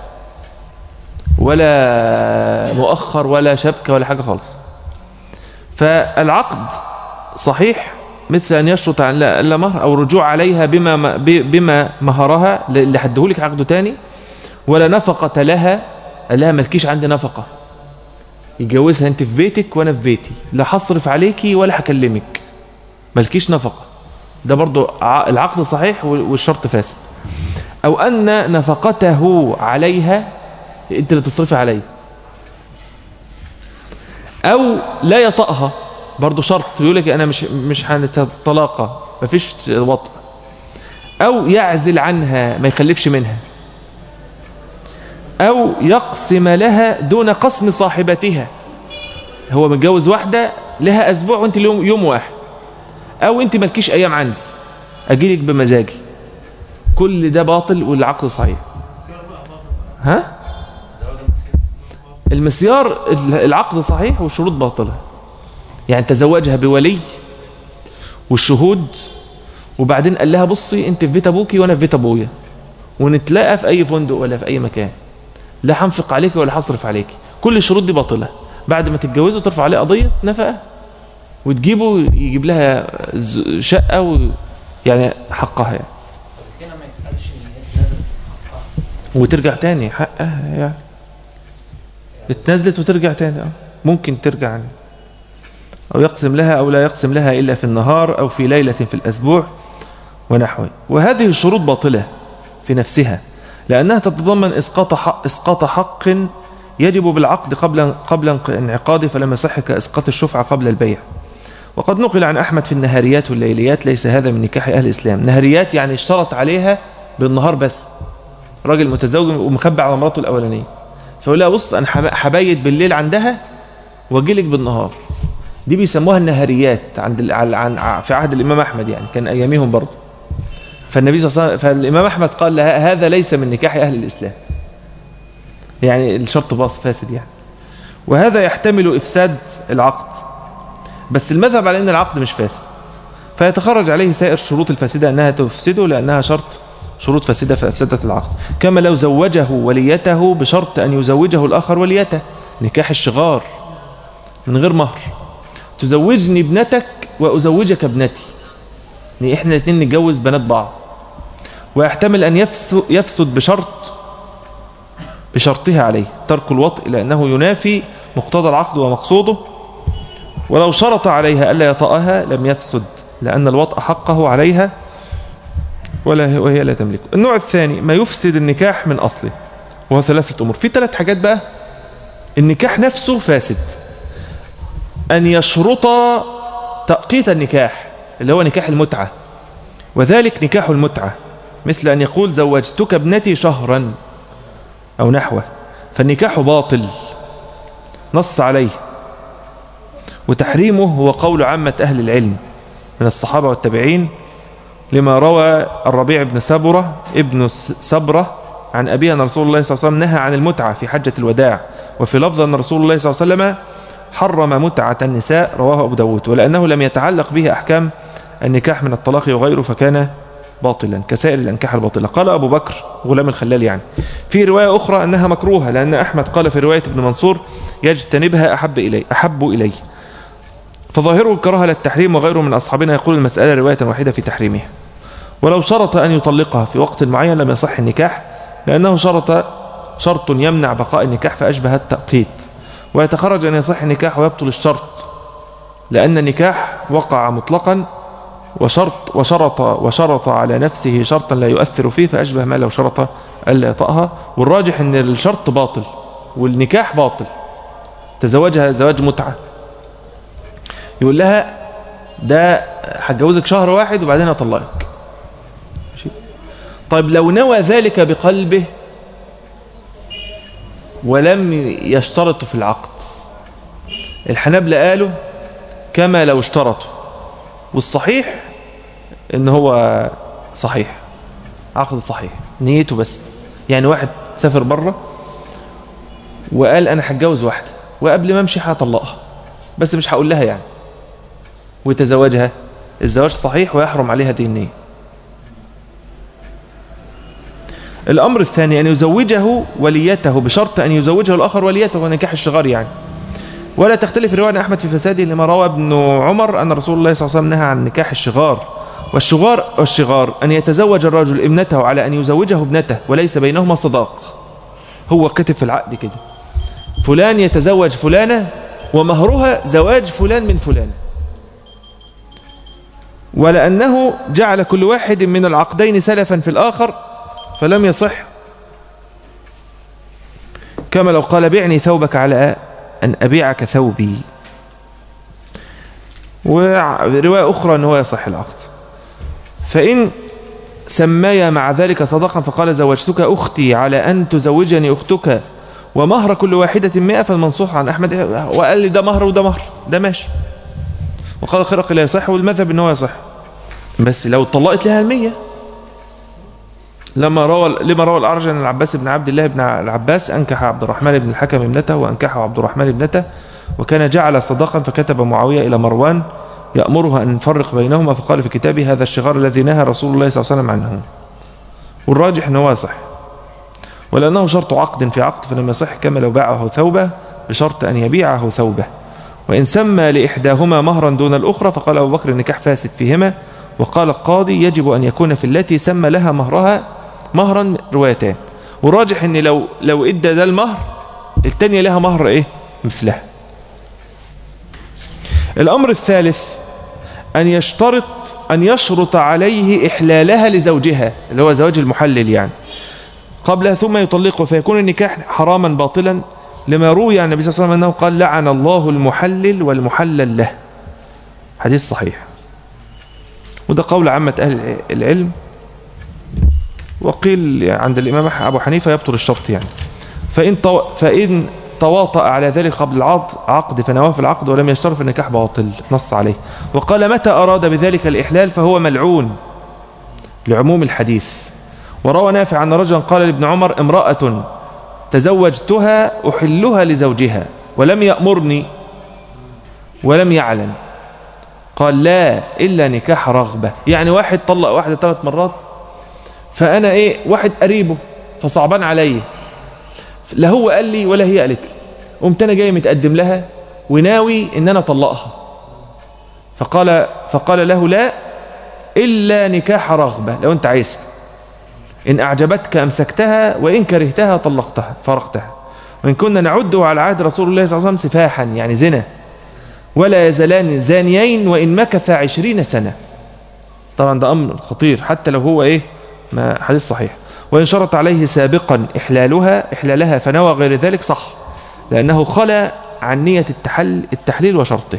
ولا مؤخر ولا شبكه ولا حاجه خالص فالعقد صحيح مثل ان يشرط عن لا لا مهر او رجوع عليها بما بما مهرها اللي هديهولك عقده تاني ولا نفقه لها قال لها مالكيش عندي نفقه يجوزها انت في بيتك وانا في بيتي لا هصرف عليكي ولا هكلمك مالكيش نفقه ده برضو ع- العقد صحيح وال- والشرط فاسد او ان نفقته عليها انت اللي تصرفي عليه او لا يطأها برضو شرط يقول لك انا مش مش هنتطلقها مفيش وطء او يعزل عنها ما يخلفش منها أو يقسم لها دون قسم صاحبتها هو متجوز واحدة لها أسبوع وانت اليوم يوم واحد أو انت مالكيش أيام عندي أجيلك بمزاجي كل ده باطل والعقد صحيح ها المسيار العقد صحيح والشروط باطلة يعني تزوجها بولي والشهود وبعدين قال لها بصي انت في بيت ابوكي وانا في بيت ابويا ونتلاقى في اي فندق ولا في اي مكان لا هنفق عليك ولا هصرف عليك كل الشروط دي باطله بعد ما تتجوزوا ترفع عليه قضيه نفقه وتجيبه يجيب لها ز- شقه و يعني حقها يعني هنا ما يتقالش ان هي نزلت حقها وترجع تاني حقها يعني اتنزلت وترجع تاني اه ممكن ترجع يعني. او يقسم لها او لا يقسم لها الا في النهار او في ليله في الاسبوع ونحوه وهذه الشروط باطله في نفسها لانها تتضمن اسقاط حق اسقاط حق يجب بالعقد قبل قبل انعقاده فلم يصح كاسقاط الشفعه قبل البيع وقد نقل عن احمد في النهاريات والليليات ليس هذا من نكاح اهل الاسلام نهاريات يعني اشترط عليها بالنهار بس راجل متزوج ومخبي على مراته الاولانيه فيقول لها بص انا حب- حبايت بالليل عندها واجي لك بالنهار دي بيسموها النهاريات عند ال- عن عن- في عهد الامام احمد يعني كان اياميهم برضه فالنبي صلى الله عليه وسلم فالامام احمد قال لها هذا ليس من نكاح اهل الاسلام يعني الشرط باص فاسد يعني وهذا يحتمل افساد العقد بس المذهب على ان العقد مش فاسد فيتخرج عليه سائر الشروط الفاسده انها تفسده لانها شرط شروط فاسده فافسدت العقد كما لو زوجه وليته بشرط ان يزوجه الاخر وليته نكاح الشغار من غير مهر تزوجني ابنتك وازوجك ابنتي يعني احنا الاثنين نتجوز بنات بعض ويحتمل ان يفسد, يفسد بشرط بشرطها عليه ترك الوطء لانه ينافي مقتضى العقد ومقصوده ولو شرط عليها الا يطأها لم يفسد لان الوطء حقه عليها ولا وهي لا تملكه النوع الثاني ما يفسد النكاح من اصله وهو ثلاثه امور في ثلاث حاجات بقى النكاح نفسه فاسد أن يشرط تأقيت النكاح اللي هو نكاح المتعة وذلك نكاح المتعة مثل أن يقول زوجتك ابنتي شهرا أو نحوه فالنكاح باطل نص عليه وتحريمه هو قول عامة أهل العلم من الصحابة والتابعين لما روى الربيع بن سبرة ابن سبرة عن أبيه أن رسول الله صلى الله عليه وسلم نهى عن المتعة في حجة الوداع وفي لفظ أن رسول الله صلى الله عليه وسلم حرم متعة النساء رواه أبو داود ولأنه لم يتعلق به أحكام النكاح من الطلاق وغيره فكان باطلا كسائر الأنكاح الباطلة قال أبو بكر غلام الخلال يعني في رواية أخرى أنها مكروهة لأن أحمد قال في رواية ابن منصور يجتنبها أحب إليه أحب إليه فظاهره الكراهة للتحريم وغيره من أصحابنا يقول المسألة رواية واحدة في تحريمها ولو شرط أن يطلقها في وقت معين لم يصح النكاح لأنه شرط شرط يمنع بقاء النكاح فأشبه التأقيت ويتخرج أن يصح النكاح ويبطل الشرط لأن النكاح وقع مطلقا وشرط وشرط وشرط على نفسه شرطا لا يؤثر فيه فأشبه ما لو شرط ألا يطأها والراجح أن الشرط باطل والنكاح باطل تزوجها زواج متعة يقول لها ده هتجوزك شهر واحد وبعدين اطلقك ماشي طيب لو نوى ذلك بقلبه ولم يشترط في العقد الحنابلة قالوا كما لو اشترطوا والصحيح ان هو صحيح عقد صحيح نيته بس يعني واحد سافر بره وقال انا هتجوز واحده وقبل ما امشي هطلقها بس مش هقول لها يعني ويتزوجها الزواج صحيح ويحرم عليها دي النية الأمر الثاني أن يزوجه وليته بشرط أن يزوجه الآخر وليته ونكاح الشغار يعني ولا تختلف رواية أحمد في فساده لما روى ابن عمر أن رسول الله صلى الله عليه وسلم نهى عن نكاح الشغار والشغار والشغار أن يتزوج الرجل ابنته على أن يزوجه ابنته وليس بينهما صداق هو كتب في العقد كده فلان يتزوج فلانة ومهرها زواج فلان من فلان ولأنه جعل كل واحد من العقدين سلفا في الآخر فلم يصح كما لو قال بعني ثوبك على أن أبيعك ثوبي ورواية أخرى أنه يصح العقد فإن سمي مع ذلك صدقا فقال زوجتك أختي على أن تزوجني أختك ومهر كل واحدة مئة فالمنصوح عن أحمد وقال لي ده مهر وده مهر ده ماشي وقال خرق لا يصح والمذهب ان هو يصح بس لو طلقت لها المية لما روى لما روى الأعرج عن العباس بن عبد الله بن العباس أنكح عبد الرحمن بن الحكم ابنته وأنكحه عبد الرحمن ابنته وكان جعل صداقا فكتب معاوية إلى مروان يأمرها أن نفرق بينهما فقال في كتابه هذا الشغار الذي نهى رسول الله صلى الله عليه وسلم عنه والراجح أنه يصح ولأنه شرط عقد في عقد فلم يصح كما لو باعه ثوبه بشرط أن يبيعه ثوبه وإن سمى لإحداهما مهرا دون الأخرى فقال أبو بكر النكاح فاسد فيهما وقال القاضي يجب أن يكون في التي سمى لها مهرها مهرا روايتان والراجح أن لو لو إدى ده المهر التانية لها مهر إيه مثلها الأمر الثالث أن يشترط أن يشرط عليه إحلالها لزوجها اللي هو زواج المحلل يعني قبلها ثم يطلقه فيكون النكاح حراما باطلا لما روي عن النبي صلى الله عليه وسلم أنه قال لعن الله المحلل والمحلل له حديث صحيح وده قول عامة أهل العلم وقيل عند الإمام أبو حنيفة يبطل الشرط يعني فإن, طو... فإن تواطأ على ذلك قبل العقد عقد فنواه في العقد ولم يشترط النكاح باطل نص عليه وقال متى أراد بذلك الإحلال فهو ملعون لعموم الحديث وروى نافع أن رجلا قال لابن عمر امرأة تزوجتها أحلها لزوجها ولم يأمرني ولم يعلن قال لا إلا نكاح رغبة يعني واحد طلق واحدة ثلاث مرات فأنا إيه واحد قريبه فصعبان عليا لا هو قال لي ولا هي قالت لي قمت أنا جاي متقدم لها وناوي إن أنا أطلقها فقال, فقال له لا إلا نكاح رغبة لو أنت عايزها إن أعجبتك أمسكتها وإن كرهتها طلقتها فرقتها وإن كنا نعده على عهد رسول الله صلى الله عليه وسلم سفاحا يعني زنا ولا يزالان زانيين وإن مكث عشرين سنة طبعا ده أمر خطير حتى لو هو إيه ما حديث صحيح وإن شرط عليه سابقا إحلالها إحلالها فنوى غير ذلك صح لأنه خلى عن نية التحل التحليل وشرطه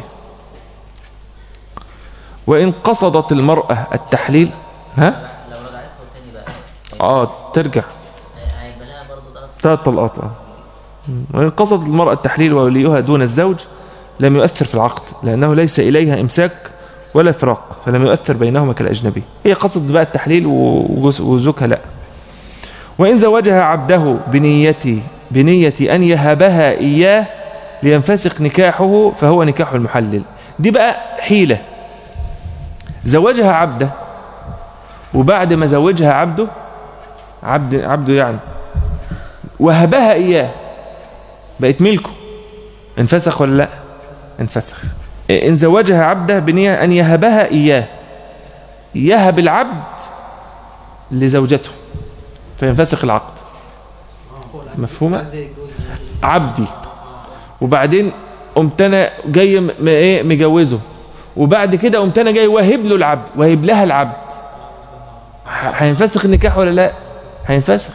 وإن قصدت المرأة التحليل ها لو رجعت له تاني بقى آه ترجع هيبقى لها برضه ثلاث ثلاث طلقات آه. وإن قصدت المرأة التحليل ووليها دون الزوج لم يؤثر في العقد لأنه ليس إليها إمساك ولا فراق فلم يؤثر بينهما كالأجنبي هي قصدت بقى التحليل وجوز- وزوجها لا وإن زوجها عبده بنية بنية أن يهبها إياه لينفسخ نكاحه فهو نكاح المحلل دي بقى حيلة زوجها عبده وبعد ما زوجها عبده عبد عبده يعني وهبها إياه بقت ملكه انفسخ ولا لا انفسخ إن زوجها عبده بنية أن يهبها إياه يهب العبد لزوجته فينفسخ العقد مفهومة عبدي وبعدين قمت انا جاي م- م- ايه مجوزه وبعد كده قمت انا جاي واهب له العبد واهب لها العبد ه- هينفسخ النكاح ولا لا هينفسخ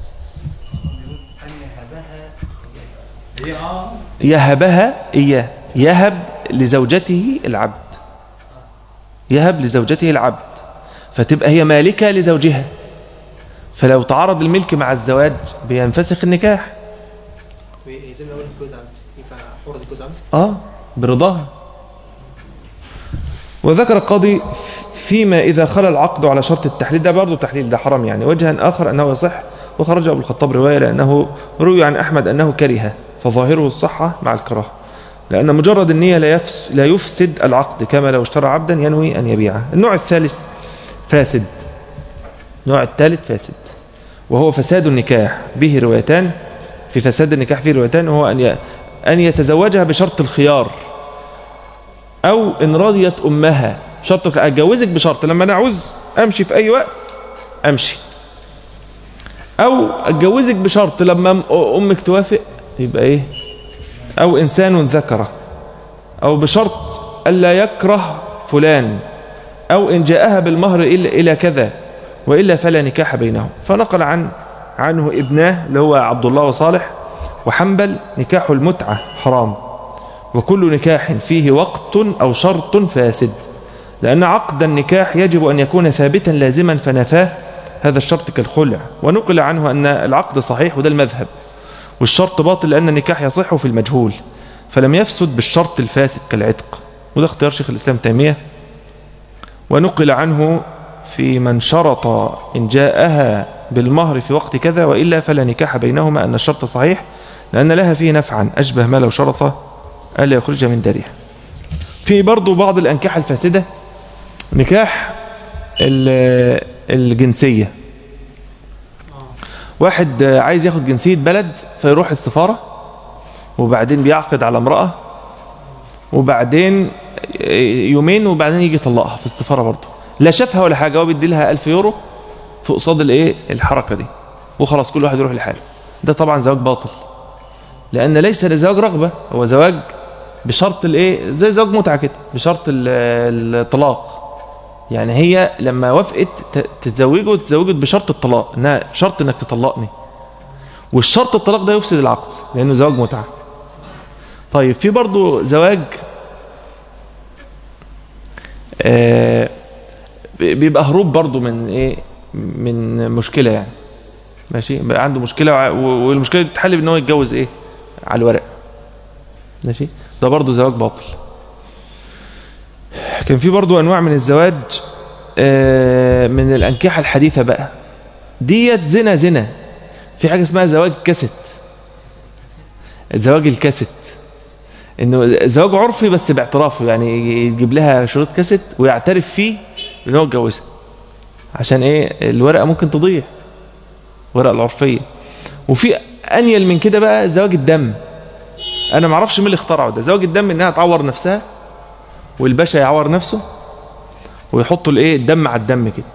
يهبها إياه يهب لزوجته العبد يهب لزوجته العبد فتبقى هي مالكة لزوجها فلو تعارض الملك مع الزواج بينفسخ النكاح زي ما قلت جوز عبد ينفع حرة جوز عبد اه برضاها وذكر القاضي فيما إذا خلى العقد على شرط التحليل ده برضه تحليل ده حرام يعني وجها آخر أنه يصح وخرج أبو الخطاب رواية لأنه روي عن أحمد أنه كره فظاهره الصحة مع الكراهة لأن مجرد النية لا, يفس لا يفسد العقد كما لو اشترى عبدا ينوي أن يبيعه النوع الثالث فاسد النوع الثالث فاسد وهو فساد النكاح به روايتان في فساد النكاح فيه روايتان وهو أن ي- أن يتزوجها بشرط الخيار أو إن رضيت أمها شرط أتجوزك بشرط لما أنا أعوز أمشي في أي وقت أمشي أو أتجوزك بشرط لما أم- أمك توافق يبقى إيه أو إنسان ذكره أو بشرط ألا يكره فلان أو إن جاءها بالمهر إلى إلى كذا وإلا فلا نكاح بينهم فنقل عن عنه ابناه اللي هو عبد الله وصالح وحنبل نكاح المتعة حرام وكل نكاح فيه وقت أو شرط فاسد لأن عقد النكاح يجب أن يكون ثابتا لازما فنفاه هذا الشرط كالخلع ونقل عنه أن العقد صحيح وده المذهب والشرط باطل لأن النكاح يصح في المجهول فلم يفسد بالشرط الفاسد كالعتق وده اختيار شيخ الإسلام تيمية ونقل عنه في من شرط إن جاءها بالمهر في وقت كذا وإلا فلا نكاح بينهما أن الشرط صحيح لأن لها فيه نفعا أشبه ما لو شرط ألا يخرج من دارها في برضو بعض الأنكاح الفاسدة نكاح ال- الجنسية واحد عايز ياخد جنسية بلد فيروح السفارة وبعدين بيعقد على امرأة وبعدين يومين وبعدين يجي يطلقها في السفارة برضه لا شافها ولا حاجة هو بيدي لها 1000 يورو في قصاد الايه الحركة دي وخلاص كل واحد يروح لحاله ده طبعا زواج باطل لأن ليس لزواج رغبة هو زواج بشرط الايه زي زواج متعة كده بشرط ال- الطلاق يعني هي لما وافقت ت- تتزوجه تتزوجت بشرط الطلاق انها شرط انك تطلقني والشرط الطلاق ده يفسد العقد لانه زواج متعه طيب في برضو زواج آه، بيبقى هروب برضو من ايه من مشكلة يعني ماشي بقى عنده مشكلة وع- و- والمشكلة دي تتحل بان هو يتجوز ايه على الورق ماشي ده برضه زواج باطل كان في برضه انواع من الزواج آه، من الانكحة الحديثة بقى ديت زنا زنا في حاجة اسمها زواج كاسيت زواج الكاسيت انه زواج عرفي بس باعترافه يعني يجيب لها شريط كاسيت ويعترف فيه ان هو اتجوزها عشان ايه الورقه ممكن تضيع الورقه العرفيه وفي انيل من كده بقى زواج الدم انا ما اعرفش مين اللي اخترعه ده زواج الدم انها تعور نفسها والباشا يعور نفسه ويحطوا الايه الدم على الدم كده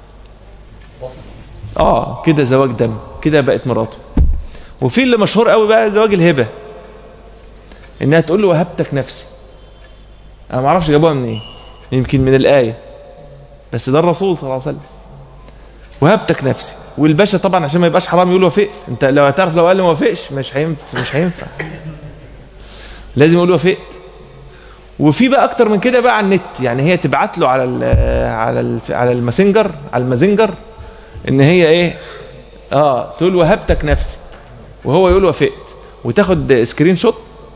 اه كده زواج دم كده بقت مراته وفي اللي مشهور قوي بقى زواج الهبه انها تقول له وهبتك نفسي انا ما اعرفش جابوها منين يمكن من الايه بس ده الرسول صلى الله عليه وسلم وهبتك نفسي والباشا طبعا عشان ما يبقاش حرام يقول وافقت انت لو هتعرف لو قال لي ما وافقش مش هينفع مش هينفع لازم يقول وافقت وفي بقى اكتر من كده بقى على النت يعني هي تبعت له على ال على ال على الماسنجر على المازنجر ان هي ايه اه تقول وهبتك نفسي وهو يقول وافقت وتاخد سكرين شوت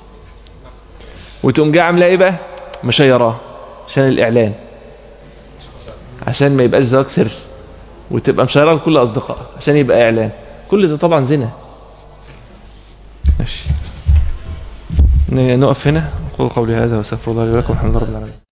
وتقوم جايه عامله ايه بقى مشيراه عشان الاعلان عشان ما يبقاش زواج سر وتبقى مشيراه لكل اصدقائك عشان يبقى اعلان كل ده طبعا زنا ماشي ن- نقف هنا اقول قولي هذا واستغفر الله لي ولكم الحمد لله رب العالمين